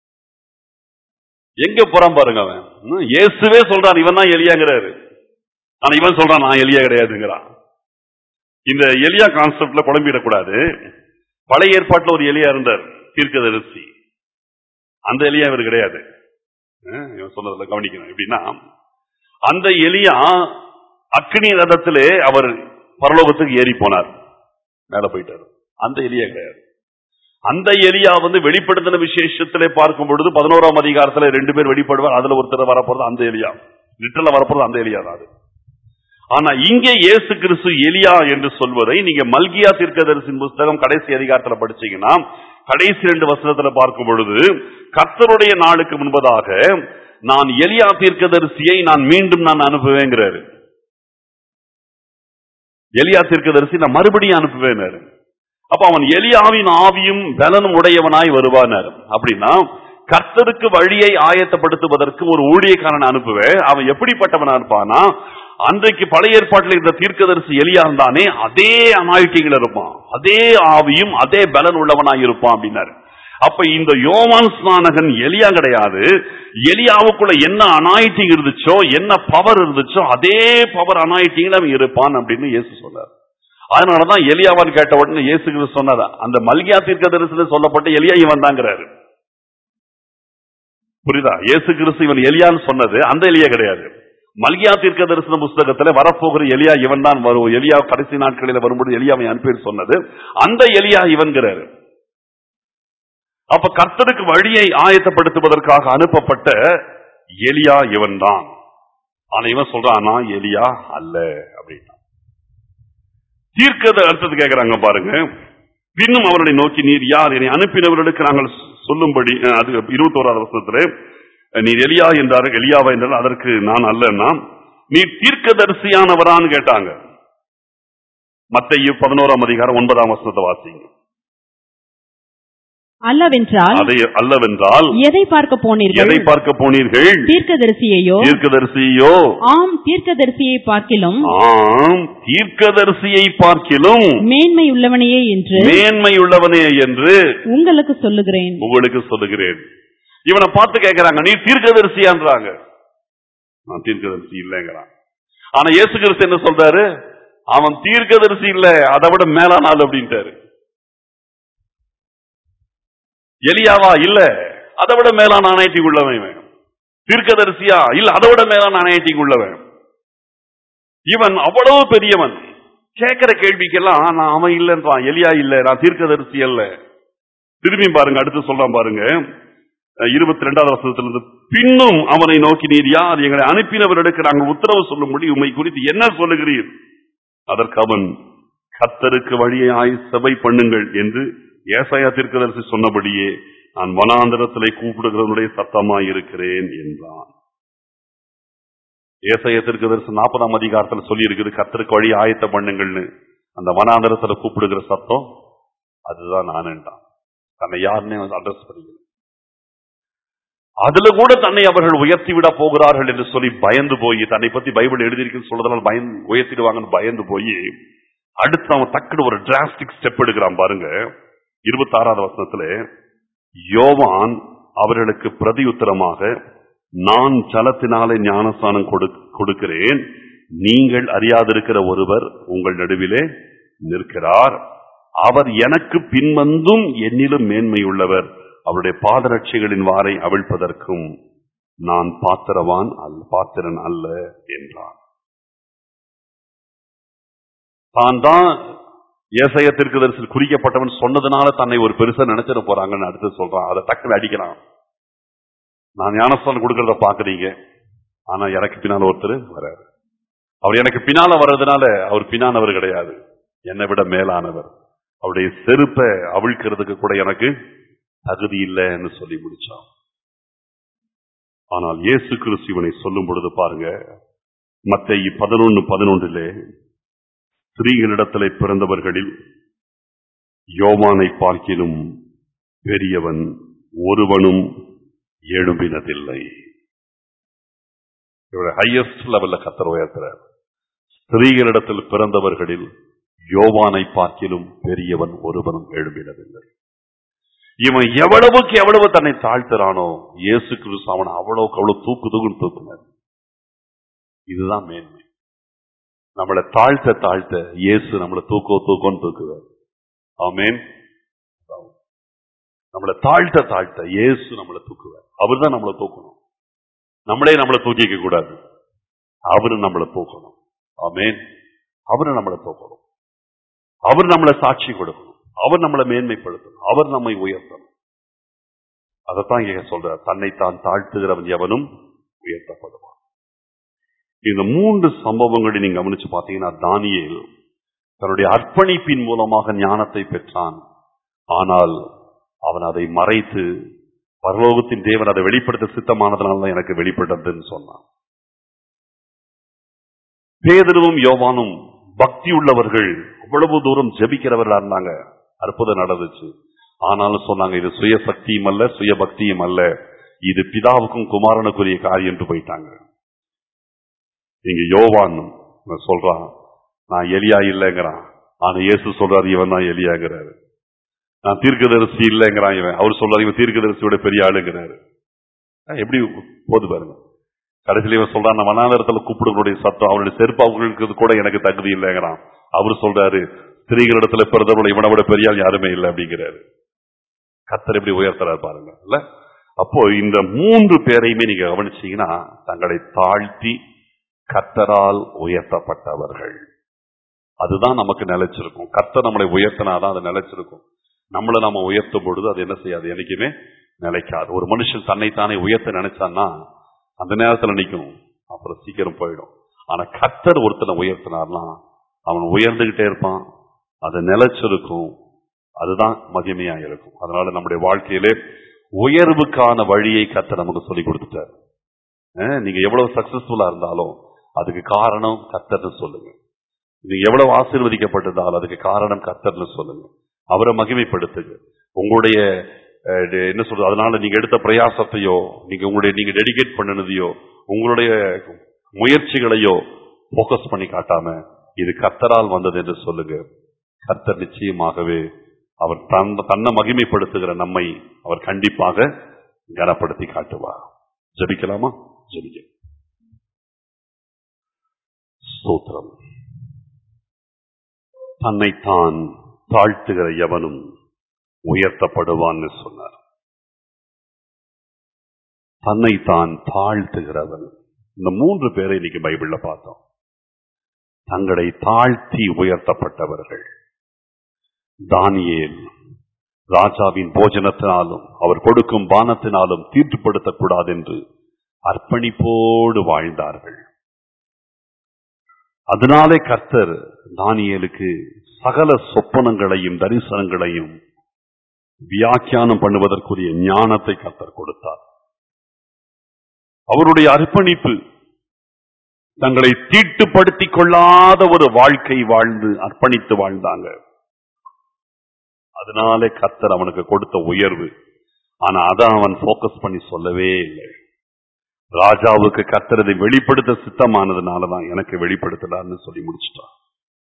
எங்க போறான் பாருங்க அவன் ம், இயேசுவே சொல்றான் இவன் தான் எலியாங்கிறாரு ஆனா இவன் சொல்றான் நான் எலியா கிடையாதுங்கிறான் இந்த எலியா கான்செப்ட்ல குழம்பிடக்கூடாது பழைய ஏற்பாட்டுல ஒரு எலியா இருந்தார் தீர்க்கதரிசி அந்த எலியா இவர் கிடையாது அஹ் இவன் சொன்னதுல கவனிக்கணும் எப்படின்னா அந்த எலியா அக்னி ரதத்திலே அவர் பரலோகத்துக்கு ஏறி போனார் மேல போயிட்டார் அந்த எலியா கிடையாது அந்த எலியா வந்து வெளிப்படுத்தின விசேஷத்திலே பார்க்கும் பொழுது பதினோராம் அதிகாரத்துல ரெண்டு பேர் வெளிப்படுவார் அதுல ஒருத்தர் வரப்போறது அந்த எலியா லிட்டர்ல வரப்போறது அந்த எலியா தான் அது ஆனா இங்கே இயேசு கிறிஸ்து எலியா என்று சொல்வதை நீங்க மல்கியா தீர்க்கதரிசின் புஸ்தகம் கடைசி அதிகாரத்துல படிச்சீங்கன்னா கடைசி ரெண்டு வசனத்துல பார்க்கும் பொழுது கர்த்தருடைய நாளுக்கு முன்பதாக நான் எலியா தீர்க்கதரிசியை நான் மீண்டும் நான் அனுப்புவேங்கிறாரு எலியா தீர்க்கதரிசி நான் மறுபடியும் அனுப்புவேனாரு அப்ப அவன் எலியாவின் ஆவியும் பலனும் உடையவனாய் வருவானார் அப்படின்னா கர்த்தருக்கு வழியை ஆயத்தப்படுத்துவதற்கு ஒரு ஊழியக்காரன் அனுப்புவேன் அவன் எப்படிப்பட்டவனா இருப்பானா அன்றைக்கு பழைய ஏற்பாட்டில் இருந்த தீர்க்கதரிசி எலியா இருந்தானே அதே அனாயிட்டிகள் இருப்பான் அதே ஆவியும் அதே பலன் உள்ளவனாய் இருப்பான் அப்படின்னாரு அப்ப இந்த யோவான் ஸ்நானகன் எலியா கிடையாது எலியாவுக்குள்ள என்ன அனாயிட்டிங் இருந்துச்சோ என்ன பவர் இருந்துச்சோ அதே பவர் அனாயிட்டிங்ல அவன் இருப்பான் அப்படின்னு இயேசு சொன்னார் அதனாலதான் எலியாவான்னு கேட்ட உடனே இயேசு கிறிஸ்து சொன்னார் அந்த மல்கியா தீர்க்க தரிசனம் சொல்லப்பட்ட எலியா இவன் தாங்கிறாரு புரியுதா இயேசு கிறிஸ்து இவன் எலியான்னு சொன்னது அந்த எலியா கிடையாது மல்கியா தீர்க்க தரிசன புஸ்தகத்துல வரப்போகிற எலியா இவன் தான் வரும் எலியா கடைசி நாட்களில் வரும்போது எலியாவை அனுப்பி சொன்னது அந்த எலியா இவன்கிறாரு அப்ப கர்த்தருக்கு வழியை ஆயத்தப்படுத்துவதற்காக அனுப்பப்பட்ட எலியா இவன் தான் ஆனா இவன் சொல்றான் நான் எலியா அல்ல அப்படின்னா தீர்க்கத அர்த்தத்தை கேக்குறாங்க பாருங்க பின்னும் அவர்களை நோக்கி நீர் யார் என்னை அனுப்பினவர்களுக்கு நாங்கள் சொல்லும்படி அஹ், அது இருபத்தோராவது வருஷத்துல நீர் எலியா என்றார் எலியாவா என்றால் அதற்கு நான் அல்லன்னா நீ தீர்க்கதரிசியானவரான்னு கேட்டாங்க மத்தையு பதினோராம் அதிகாரம் ஒன்பதாம் வசனத்தை வாசிங்க அல்லவென்றால் அதை அல்லவென்றால் எதை பார்க்க போனீர்கள் எதை பார்க்க போனீர்கள் தீர்க்கதரிசியையோ தீர்க்கதரிசியோ ஆம் தீர்க்கதரிசியை பார்க்கிலும் ஆம் தீர்க்கதரிசியை பார்க்கிலும் மேன்மை உள்ளவனையே என்று மேன்மை உள்ளவனே என்று உங்களுக்கு சொல்லுகிறேன் உங்களுக்கு சொல்லுகிறேன் இவனை பார்த்து கேட்கிறாங்க நீ தீர்க்கதரிசியான்றாங்க நான் தீர்க்கதரிசி இல்லைங்கிறான் ஆனா இயேசு கிறிஸ்து என்ன சொல்றாரு அவன் தீர்க்கதரிசி இல்ல அதை விட மேலான ஆள் அப்படின்ட்டாரு எலியாவா இல்ல அதை விட மேலான அனைட்டி உள்ளவன் இவன் தீர்க்கதரிசியா இல்ல அதை விட மேலான அனைட்டி உள்ளவன் இவன் அவ்வளவு பெரியவன் கேட்கிற கேள்விக்கெல்லாம் நான் அவன் இல்லைன்றான் எலியா இல்ல நான் தீர்க்கதரிசி அல்ல திரும்பி பாருங்க அடுத்து சொல்றான் பாருங்க இருபத்தி ரெண்டாவது வருஷத்திலிருந்து பின்னும் அவனை நோக்கி நீர் யார் எங்களை அனுப்பினவர்களுக்கு நாங்கள் உத்தரவு சொல்லும்படி உண்மை குறித்து என்ன சொல்லுகிறீர் அதற்கு அவன் கத்தருக்கு வழியாய் சபை பண்ணுங்கள் என்று ஏசாயா தீர்க்கதரிசி சொன்னபடியே நான் வனாந்தரத்திலே கூப்பிடுகிறவனுடைய சத்தமாய் இருக்கிறேன் என்றான் ஏசாயா தீர்க்கதரிசி நாற்பதாம் அதிகாரத்துல சொல்லி இருக்குது கத்தருக்கு வழி ஆயத்த பண்ணுங்கள்னு அந்த வனாந்தரத்துல கூப்பிடுகிற சத்தம் அதுதான் நானுன்றான் தன்னை யாருன்னு அட்ரஸ் பண்ணிக்கல அதுல கூட தன்னை அவர்கள் உயர்த்தி விட போகிறார்கள் என்று சொல்லி பயந்து போய் தன்னை பத்தி பைபிள் எழுதியிருக்குன்னு சொல்றதுனால பயந்து உயர்த்திடுவாங்கன்னு பயந்து போய் அடுத்து அவன் டக்குனு ஒரு டிராஸ்டிக் ஸ்டெப் எடுக்கிறான் பாருங்க இருபத்தி ஆறாவது வருஷத்துல யோவான் அவர்களுக்கு பிரதியுத்தரமாக நான் ஜலத்தினாலே ஞானஸ்தானம் கொடு- கொடுக்கிறேன் நீங்கள் அறியாதிருக்கிற ஒருவர் உங்கள் நடுவிலே நிற்கிறார் அவர் எனக்கு பின்வந்தும் என்னிலும் மேன்மையுள்ளவர் அவருடைய பாதரட்சைகளின் வாரை அவிழ்ப்பதற்கும் நான் பாத்திரவான் அல்ல பாத்திரன் அல்ல என்றான் தான் தான் ஏசைய தீர்க்கதரிசியில் குறிக்கப்பட்டவன் சொன்னதுனால தன்னை ஒரு பெருசா நினைச்சிட போறாங்கன்னு அடுத்து சொல்றான் அதை டக்குனு அடிக்கிறான் நான் ஞானஸ்தானம் கொடுக்கறத பாக்குறீங்க ஆனா எனக்கு பின்னால ஒருத்தர் வராரு அவர் எனக்கு பின்னால வர்றதுனால அவர் பின்னானவர் கிடையாது என்னை விட மேலானவர் அவருடைய செருப்பை அவிழ்க்கிறதுக்கு கூட எனக்கு தகுதி இல்லைன்னு சொல்லி முடிச்சான் ஆனால் இயேசு கிறிஸ்து இவனை சொல்லும் பொழுது பாருங்க மத்தேயு பதினொன்னு பதினொன்றிலே ஸ்திரீகளிடத்திலே பிறந்தவர்களில் யோவானை பார்க்கிலும் பெரியவன் ஒருவனும் எழும்பினதில்லை ஹையஸ்ட் லெவல்ல கத்தர் உயர்த்துறார் ஸ்திரீகளிடத்தில் பிறந்தவர்களில் யோவானை பார்க்கிலும் பெரியவன் ஒருவனும் எழும்பினதில்லை இவன் எவ்வளவுக்கு எவ்வளவு தன்னை தாழ்த்துறானோ இயேசு கிறிஸ்து அவனை அவ்வளவுக்கு அவ்வளவு தூக்கு தூக்குன்னு தூக்குனார் இதுதான் மேன்மை நம்மளை தாழ்த்த தாழ்த்த இயேசு நம்மளை தூக்கோ தூக்கோன்னு தூக்குவார் ஆமேன் நம்மளை தாழ்த்த தாழ்த்த இயேசு நம்மளை தூக்குவார் அவர் தான் நம்மளை தூக்கணும் நம்மளே நம்மளை தூக்கிக்க கூடாது அவரு நம்மளை தூக்கணும் ஆமேன் அவரு நம்மளை தூக்கணும் அவர் நம்மளை சாட்சி கொடுக்கணும் அவர் நம்மளை மேன்மைப்படுத்தணும் அவர் நம்மை உயர்த்தணும் அதைத்தான் இங்க சொல்றார் தன்னைத்தான் தாழ்த்துகிறவன் எவனும் உயர்த்தப்படுவான் இந்த மூன்று சம்பவங்களை நீங்க கவனிச்சு பார்த்தீங்கன்னா தானியேல் தன்னுடைய அர்ப்பணிப்பின் மூலமாக ஞானத்தை பெற்றான் ஆனால் அவன் அதை மறைத்து பரலோகத்தின் தேவன் அதை வெளிப்படுத்த சித்தமானதுனால தான் எனக்கு வெளிப்பட்டதுன்னு சொன்னான் பேதருவும் யோவானும் பக்தி உள்ளவர்கள் அவ்வளவு தூரம் ஜெபிக்கிறவர்களா இருந்தாங்க அற்புதம் நடந்துச்சு ஆனாலும் சொன்னாங்க இது சுய சக்தியும் அல்ல சுய பக்தியும் அல்ல இது பிதாவுக்கும் குமாரனுக்குரிய காரியம் என்று போயிட்டாங்க இங்க யோவான் சொல்றான் நான் எலியா இல்லைங்கிறான் ஆனா இயேசு சொல்றாரு இவன் தான் எலியாங்கிறாரு நான் தீர்க்கதரிசி இல்லைங்கிறான் இவன் அவர் சொல்றாரு இவன் தீர்க்கதரிசியோட பெரிய ஆளுங்கிறாரு அஹ் எப்படி போது பாருங்க கடைசியில இவன் சொல்றான் நான் வனாந்தரத்துல கூப்பிடுவனுடைய சத்தம் அவனுடைய செருப்பு அவங்களுக்கு கூட எனக்கு தகுதி இல்லைங்கிறான் அவர் சொல்றாரு ஸ்திரீகளிடத்துல பிறந்தவர்கள் இவனை விட பெரிய ஆள் யாருமே இல்லை அப்படிங்கிறாரு கத்தர் எப்படி உயர்த்துறாரு பாருங்க இல்ல அப்போ இந்த மூன்று பேரையுமே நீங்க கவனிச்சீங்கன்னா தங்களை தாழ்த்தி கத்தரால் உயர்த்தப்பட்டவர்கள் அதுதான் நமக்கு நிலைச்சிருக்கும் கர்த்தர் நம்மளை உயர்த்தினாதான் அது நிலைச்சிருக்கும் நம்மளை நாம உயர்த்தும் பொழுது அது என்ன செய்யாது என்னைக்குமே நிலைக்காது ஒரு மனுஷன் தன்னைத்தானே உயர்த்த நினைச்சான்னா அந்த நேரத்துல நிக்கும் அப்புறம் சீக்கிரம் போயிடும் ஆனா கர்த்தர் ஒருத்தனை உயர்த்தினார்னா அவன் உயர்ந்துகிட்டே இருப்பான் அது நிலைச்சிருக்கும் அதுதான் மகிமையா இருக்கும் அதனால நம்முடைய வாழ்க்கையிலே உயர்வுக்கான வழியை கத்த நமக்கு சொல்லி கொடுத்துட்டார் அஹ், நீங்க எவ்வளவு சக்சஸ்ஃபுல்லா இருந்தாலும் அதுக்கு காரணம் கத்தர்னு சொல்லுங்க நீங்க எவ்வளவு ஆசீர்வதிக்கப்பட்டிருந்தாலும் அதுக்கு காரணம் கத்தர்னு சொல்லுங்க அவரை மகிமைப்படுத்துங்க உங்களுடைய அஹ், இது என்ன சொல்றது அதனால நீங்க எடுத்த பிரயாசத்தையோ நீங்க உங்களுடைய நீங்க டெடிகேட் பண்ணினதையோ உங்களுடைய முயற்சிகளையோ போக்கஸ் பண்ணி காட்டாம இது கத்தரால் வந்தது என்று சொல்லுங்க கர்த்தர் நிச்சயமாகவே அவர் தன் தன்னை மகிமைப்படுத்துகிற நம்மை அவர் கண்டிப்பாக கனப்படுத்தி காட்டுவார் ஜெபிக்கலாமா ஜெபிக்க ஸ்தோத்திரம் தன்னைத்தான் தாழ்த்துகிற எவனும் உயர்த்தப்படுவான்னு சொன்னார் தன்னைத்தான் தாழ்த்துகிறவன் இந்த மூன்று பேரை இன்னைக்கு பைபிள்ல பார்த்தோம் தங்களை தாழ்த்தி உயர்த்தப்பட்டவர்கள் தானியேல் ராஜாவின் போஜனத்தினாலும் அவர் கொடுக்கும் பானத்தினாலும் தீர்த்துப்படுத்தக்கூடாது என்று அர்ப்பணிப்போடு வாழ்ந்தார்கள் அதனாலே கர்த்தர் தானியேலுக்கு சகல சொப்பனங்களையும் தரிசனங்களையும் வியாக்கியானம் பண்ணுவதற்குரிய ஞானத்தை கர்த்தர் கொடுத்தார் அவருடைய அர்ப்பணிப்பு தங்களை தீட்டுப்படுத்திக் கொள்ளாத ஒரு வாழ்க்கை வாழ்ந்து அர்ப்பணித்து வாழ்ந்தாங்க அதனாலே கர்த்தர் அவனுக்கு கொடுத்த உயர்வு ஆனா அதான் அவன் போக்கஸ் பண்ணி சொல்லவே இல்லை ராஜாவுக்கு கர்த்தரதை வெளிப்படுத்த சித்தமானதுனாலதான் எனக்கு வெளிப்படுத்தலான்னு சொல்லி முடிச்சிட்டான்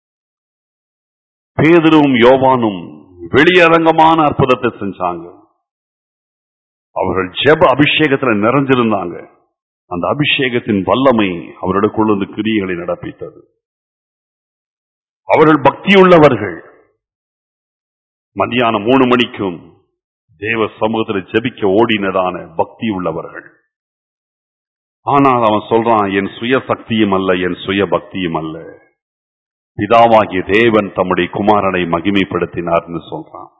பேதரும் யோவானும் வெளியரங்கமான அற்புதத்தை செஞ்சாங்க அவர்கள் ஜெப அபிஷேகத்துல நிறைஞ்சிருந்தாங்க அந்த அபிஷேகத்தின் வல்லமை அவர்களுக்குள்ள இந்த கிரியைகளை நடப்பித்தது அவர்கள் பக்தியுள்ளவர்கள் மத்தியானம் மூணு மணிக்கும் தேவ சமூகத்தில் ஜெபிக்க ஓடினதான பக்தி உள்ளவர்கள் ஆனால் அவன் சொல்றான் என் சுய சக்தியும் அல்ல என் சுய பக்தியும் அல்ல பிதாவாகிய தேவன் தம்முடைய குமாரனை மகிமைப்படுத்தினார்னு சொல்றான்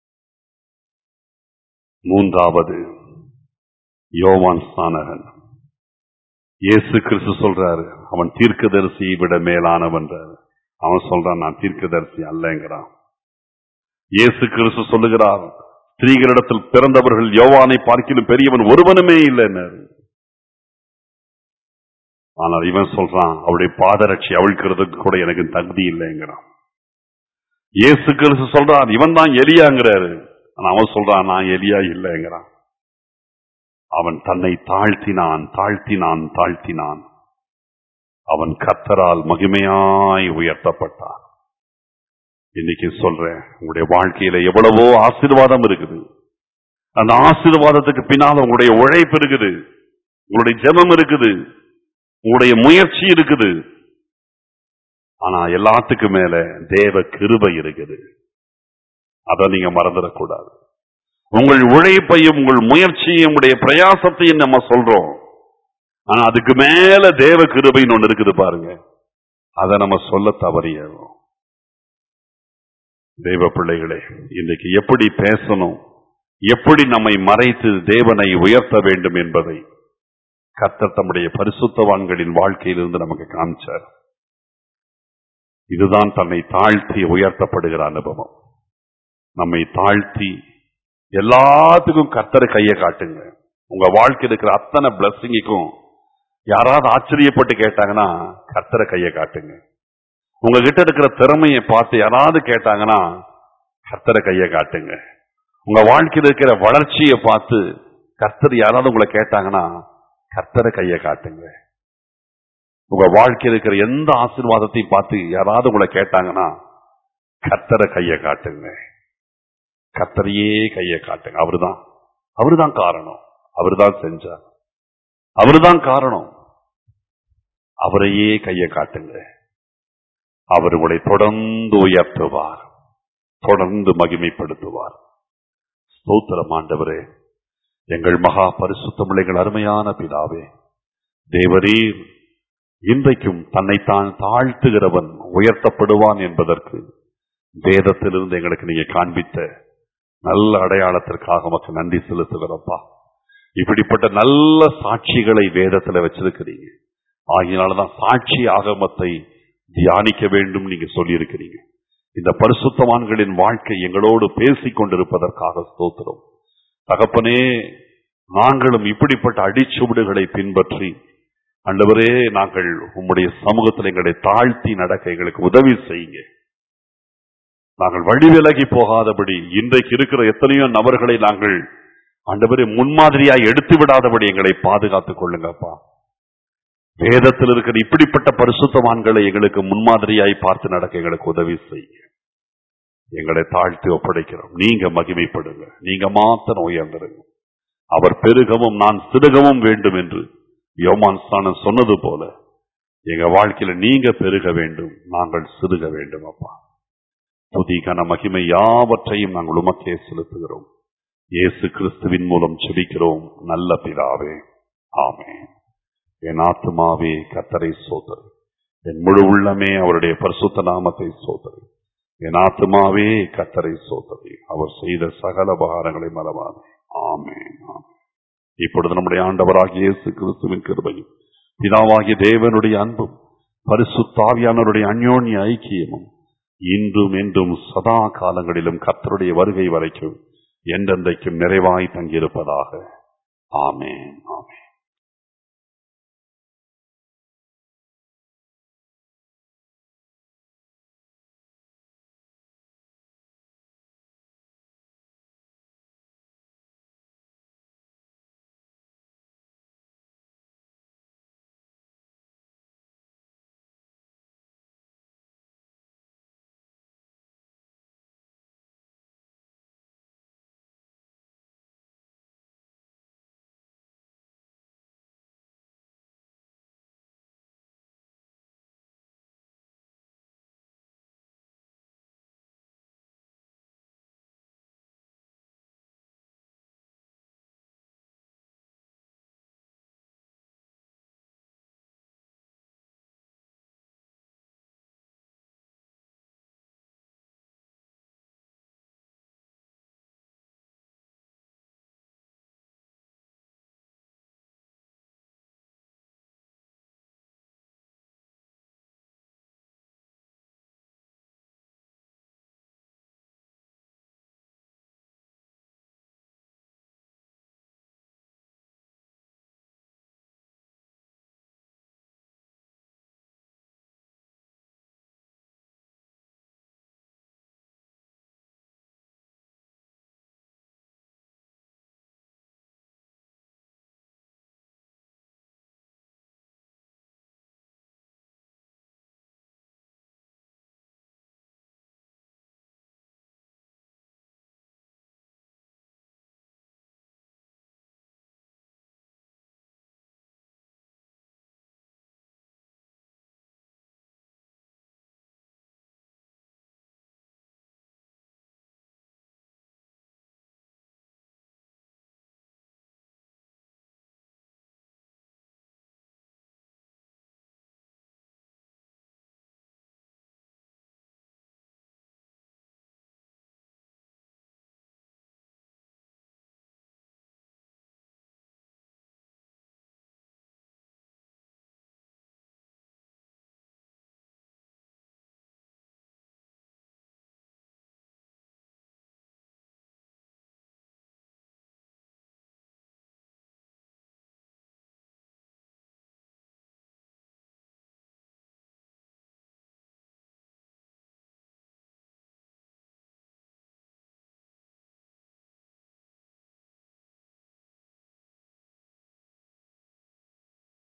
மூன்றாவது யோவான் ஸ்நானகன் இயேசு கிறிஸ்து சொல்றாரு அவன் தீர்க்கதரிசியை விட மேலானவன்றார் அவன் சொல்றான் நான் தீர்க்கதரிசி அல்லங்கிறான் இயேசு கிறிஸ்து சொல்லுகிறார் ஸ்திரீகளிடத்தில் பிறந்தவர்கள் யோவானை பார்க்கிலும் பெரியவன் ஒருவனுமே இல்லைன்னாரு ஆனால் இவன் சொல்றான் அவளுடைய பாதரட்சி அவிழ்க்கிறதுக்கு கூட எனக்கு தகுதி இல்லைங்கிறான் இயேசு கிறிஸ்து சொல்றான் இவன் தான் எலியாங்கிறாரு ஆனா அவன் சொல்றான் நான் எலியா இல்லைங்கிறான் அவன் தன்னை தாழ்த்தினான் தாழ்த்தினான் தாழ்த்தினான் அவன் கத்தரால் மகிமையாய் உயர்த்தப்பட்டான் இன்னைக்கு சொல்றேன் உங்களுடைய வாழ்க்கையில எவ்வளவோ ஆசீர்வாதம் இருக்குது அந்த ஆசீர்வாதத்துக்கு பின்னால் உங்களுடைய உழைப்பு இருக்குது உங்களுடைய ஜெபம் இருக்குது உங்களுடைய முயற்சி இருக்குது ஆனா எல்லாத்துக்கும் மேல தேவ கிருபை இருக்குது அதை நீங்க மறந்துடக்கூடாது உங்கள் உழைப்பையும் உங்கள் முயற்சியும் உடைய பிரயாசத்தையும் நம்ம சொல்றோம் ஆனா அதுக்கு மேல தேவ கிருபைன்னு ஒண்ணு இருக்குது பாருங்க அதை நம்ம சொல்ல தவறியோம் தேவ பிள்ளைகளே இன்னைக்கு எப்படி பேசணும் எப்படி நம்மை மறைத்து தேவனை உயர்த்த வேண்டும் என்பதை கர்த்தர் தம்முடைய பரிசுத்தவான்களின் வாழ்க்கையிலிருந்து நமக்கு காமிச்சார் இதுதான் தன்னை தாழ்த்தி உயர்த்தப்படுகிற அனுபவம் நம்மை தாழ்த்தி எல்லாத்துக்கும் கர்த்தரை கையை காட்டுங்க உங்க வாழ்க்கையில் இருக்கிற அத்தனை பிளஸ்ஸிங்குக்கும் யாராவது ஆச்சரியப்பட்டு கேட்டாங்கன்னா கர்த்தரை கையை காட்டுங்க உங்ககிட்ட இருக்கிற திறமையை பார்த்து யாராவது கேட்டாங்கன்னா கர்த்தரை கையை காட்டுங்க உங்க வாழ்க்கையில் இருக்கிற வளர்ச்சியை பார்த்து கர்த்தர் யாராவது உங்களை கேட்டாங்கன்னா கர்த்தரை கையை காட்டுங்க உங்க வாழ்க்கையில் இருக்கிற எந்த ஆசீர்வாதத்தையும் பார்த்து யாராவது உங்களை கேட்டாங்கன்னா கர்த்தரை கையை காட்டுங்க கர்த்தரையே கையை காட்டுங்க அவருதான் அவருதான் காரணம் அவருதான் செஞ்சார் அவருதான் காரணம் அவரையே கையை காட்டுங்க அவர் உங்களை தொடர்ந்து உயர்த்துவார் தொடர்ந்து மகிமைப்படுத்துவார் ஸ்தோத்திரம் ஆண்டவரே எங்கள் மகா பரிசுத்தமிழைகள் அருமையான பிதாவே தேவரீர் இன்றைக்கும் தன்னைத்தான் தாழ்த்துகிறவன் உயர்த்தப்படுவான் என்பதற்கு வேதத்திலிருந்து எங்களுக்கு நீங்க காண்பித்த நல்ல அடையாளத்திற்காக உமக்கு நன்றி செலுத்துகிறப்பா இப்படிப்பட்ட நல்ல சாட்சிகளை வேதத்துல வச்சிருக்கிறீங்க ஆகினாலதான் சாட்சி ஆகமத்தை தியானிக்க வேண்டும் நீங்க சொல்லியிருக்கிறீங்க இந்த பரிசுத்தவான்களின் வாழ்க்கை எங்களோடு பேசிக் கொண்டிருப்பதற்காக ஸ்தோத்திரம் தகப்பனே நாங்களும் இப்படிப்பட்ட அடிச்சுவடுகளை பின்பற்றி ஆண்டவரே நாங்கள் உம்முடைய சமூகத்தில் எங்களை தாழ்த்தி நடக்க எங்களுக்கு உதவி செய்யுங்க நாங்கள் வழி விலகி போகாதபடி இன்றைக்கு இருக்கிற எத்தனையோ நபர்களை நாங்கள் ஆண்டவரே முன்மாதிரியாய் எடுத்து விடாதபடி எங்களை பாதுகாத்துக் கொள்ளுங்கப்பா வேதத்தில் இருக்கிற இப்படிப்பட்ட பரிசுத்தவான்களை எங்களுக்கு முன்மாதிரியாய் பார்த்து நடக்க எங்களுக்கு உதவி செய்யுங்க எங்களை தாழ்த்தி ஒப்படைக்கிறோம் நீங்க மகிமைப்படுங்க நீங்க மாத்திரம் உயர்ந்திருங்க அவர் பெருகவும் நான் சிறுகவும் வேண்டும் என்று யோமான் ஸ்தானம் சொன்னது போல எங்க வாழ்க்கையில நீங்க பெருக வேண்டும் நாங்கள் சிறுக வேண்டும் அப்பா துதி கன மகிமை யாவற்றையும் நாங்கள் உமக்கே செலுத்துகிறோம் இயேசு கிறிஸ்துவின் மூலம் செபிக்கிறோம் நல்ல பிதாவே ஆமே என் ஆத்துமாவே கத்தரை சோதரு என் முழு உள்ளமே அவருடைய பரிசுத்த நாமத்தை சோதரு என் ஆத்துமாவே கத்தரை சோதரி அவர் செய்த சகல உபகாரங்களை மறவாதே ஆமென் ஆமென். இப்பொழுது நம்முடைய ஆண்டவராகிய இயேசு கிறிஸ்துவின் கிருபையும் பிதாவாகிய தேவனுடைய அன்பும் பரிசுத்தாவியானவருடைய அந்யோன்ய ஐக்கியமும் இன்றும் என்றும் சதா காலங்களிலும் கர்த்தருடைய வருகை வரைக்கும் என்றென்றைக்கும் நிறைவாய் தங்கியிருப்பதாக ஆமென் ஆமென்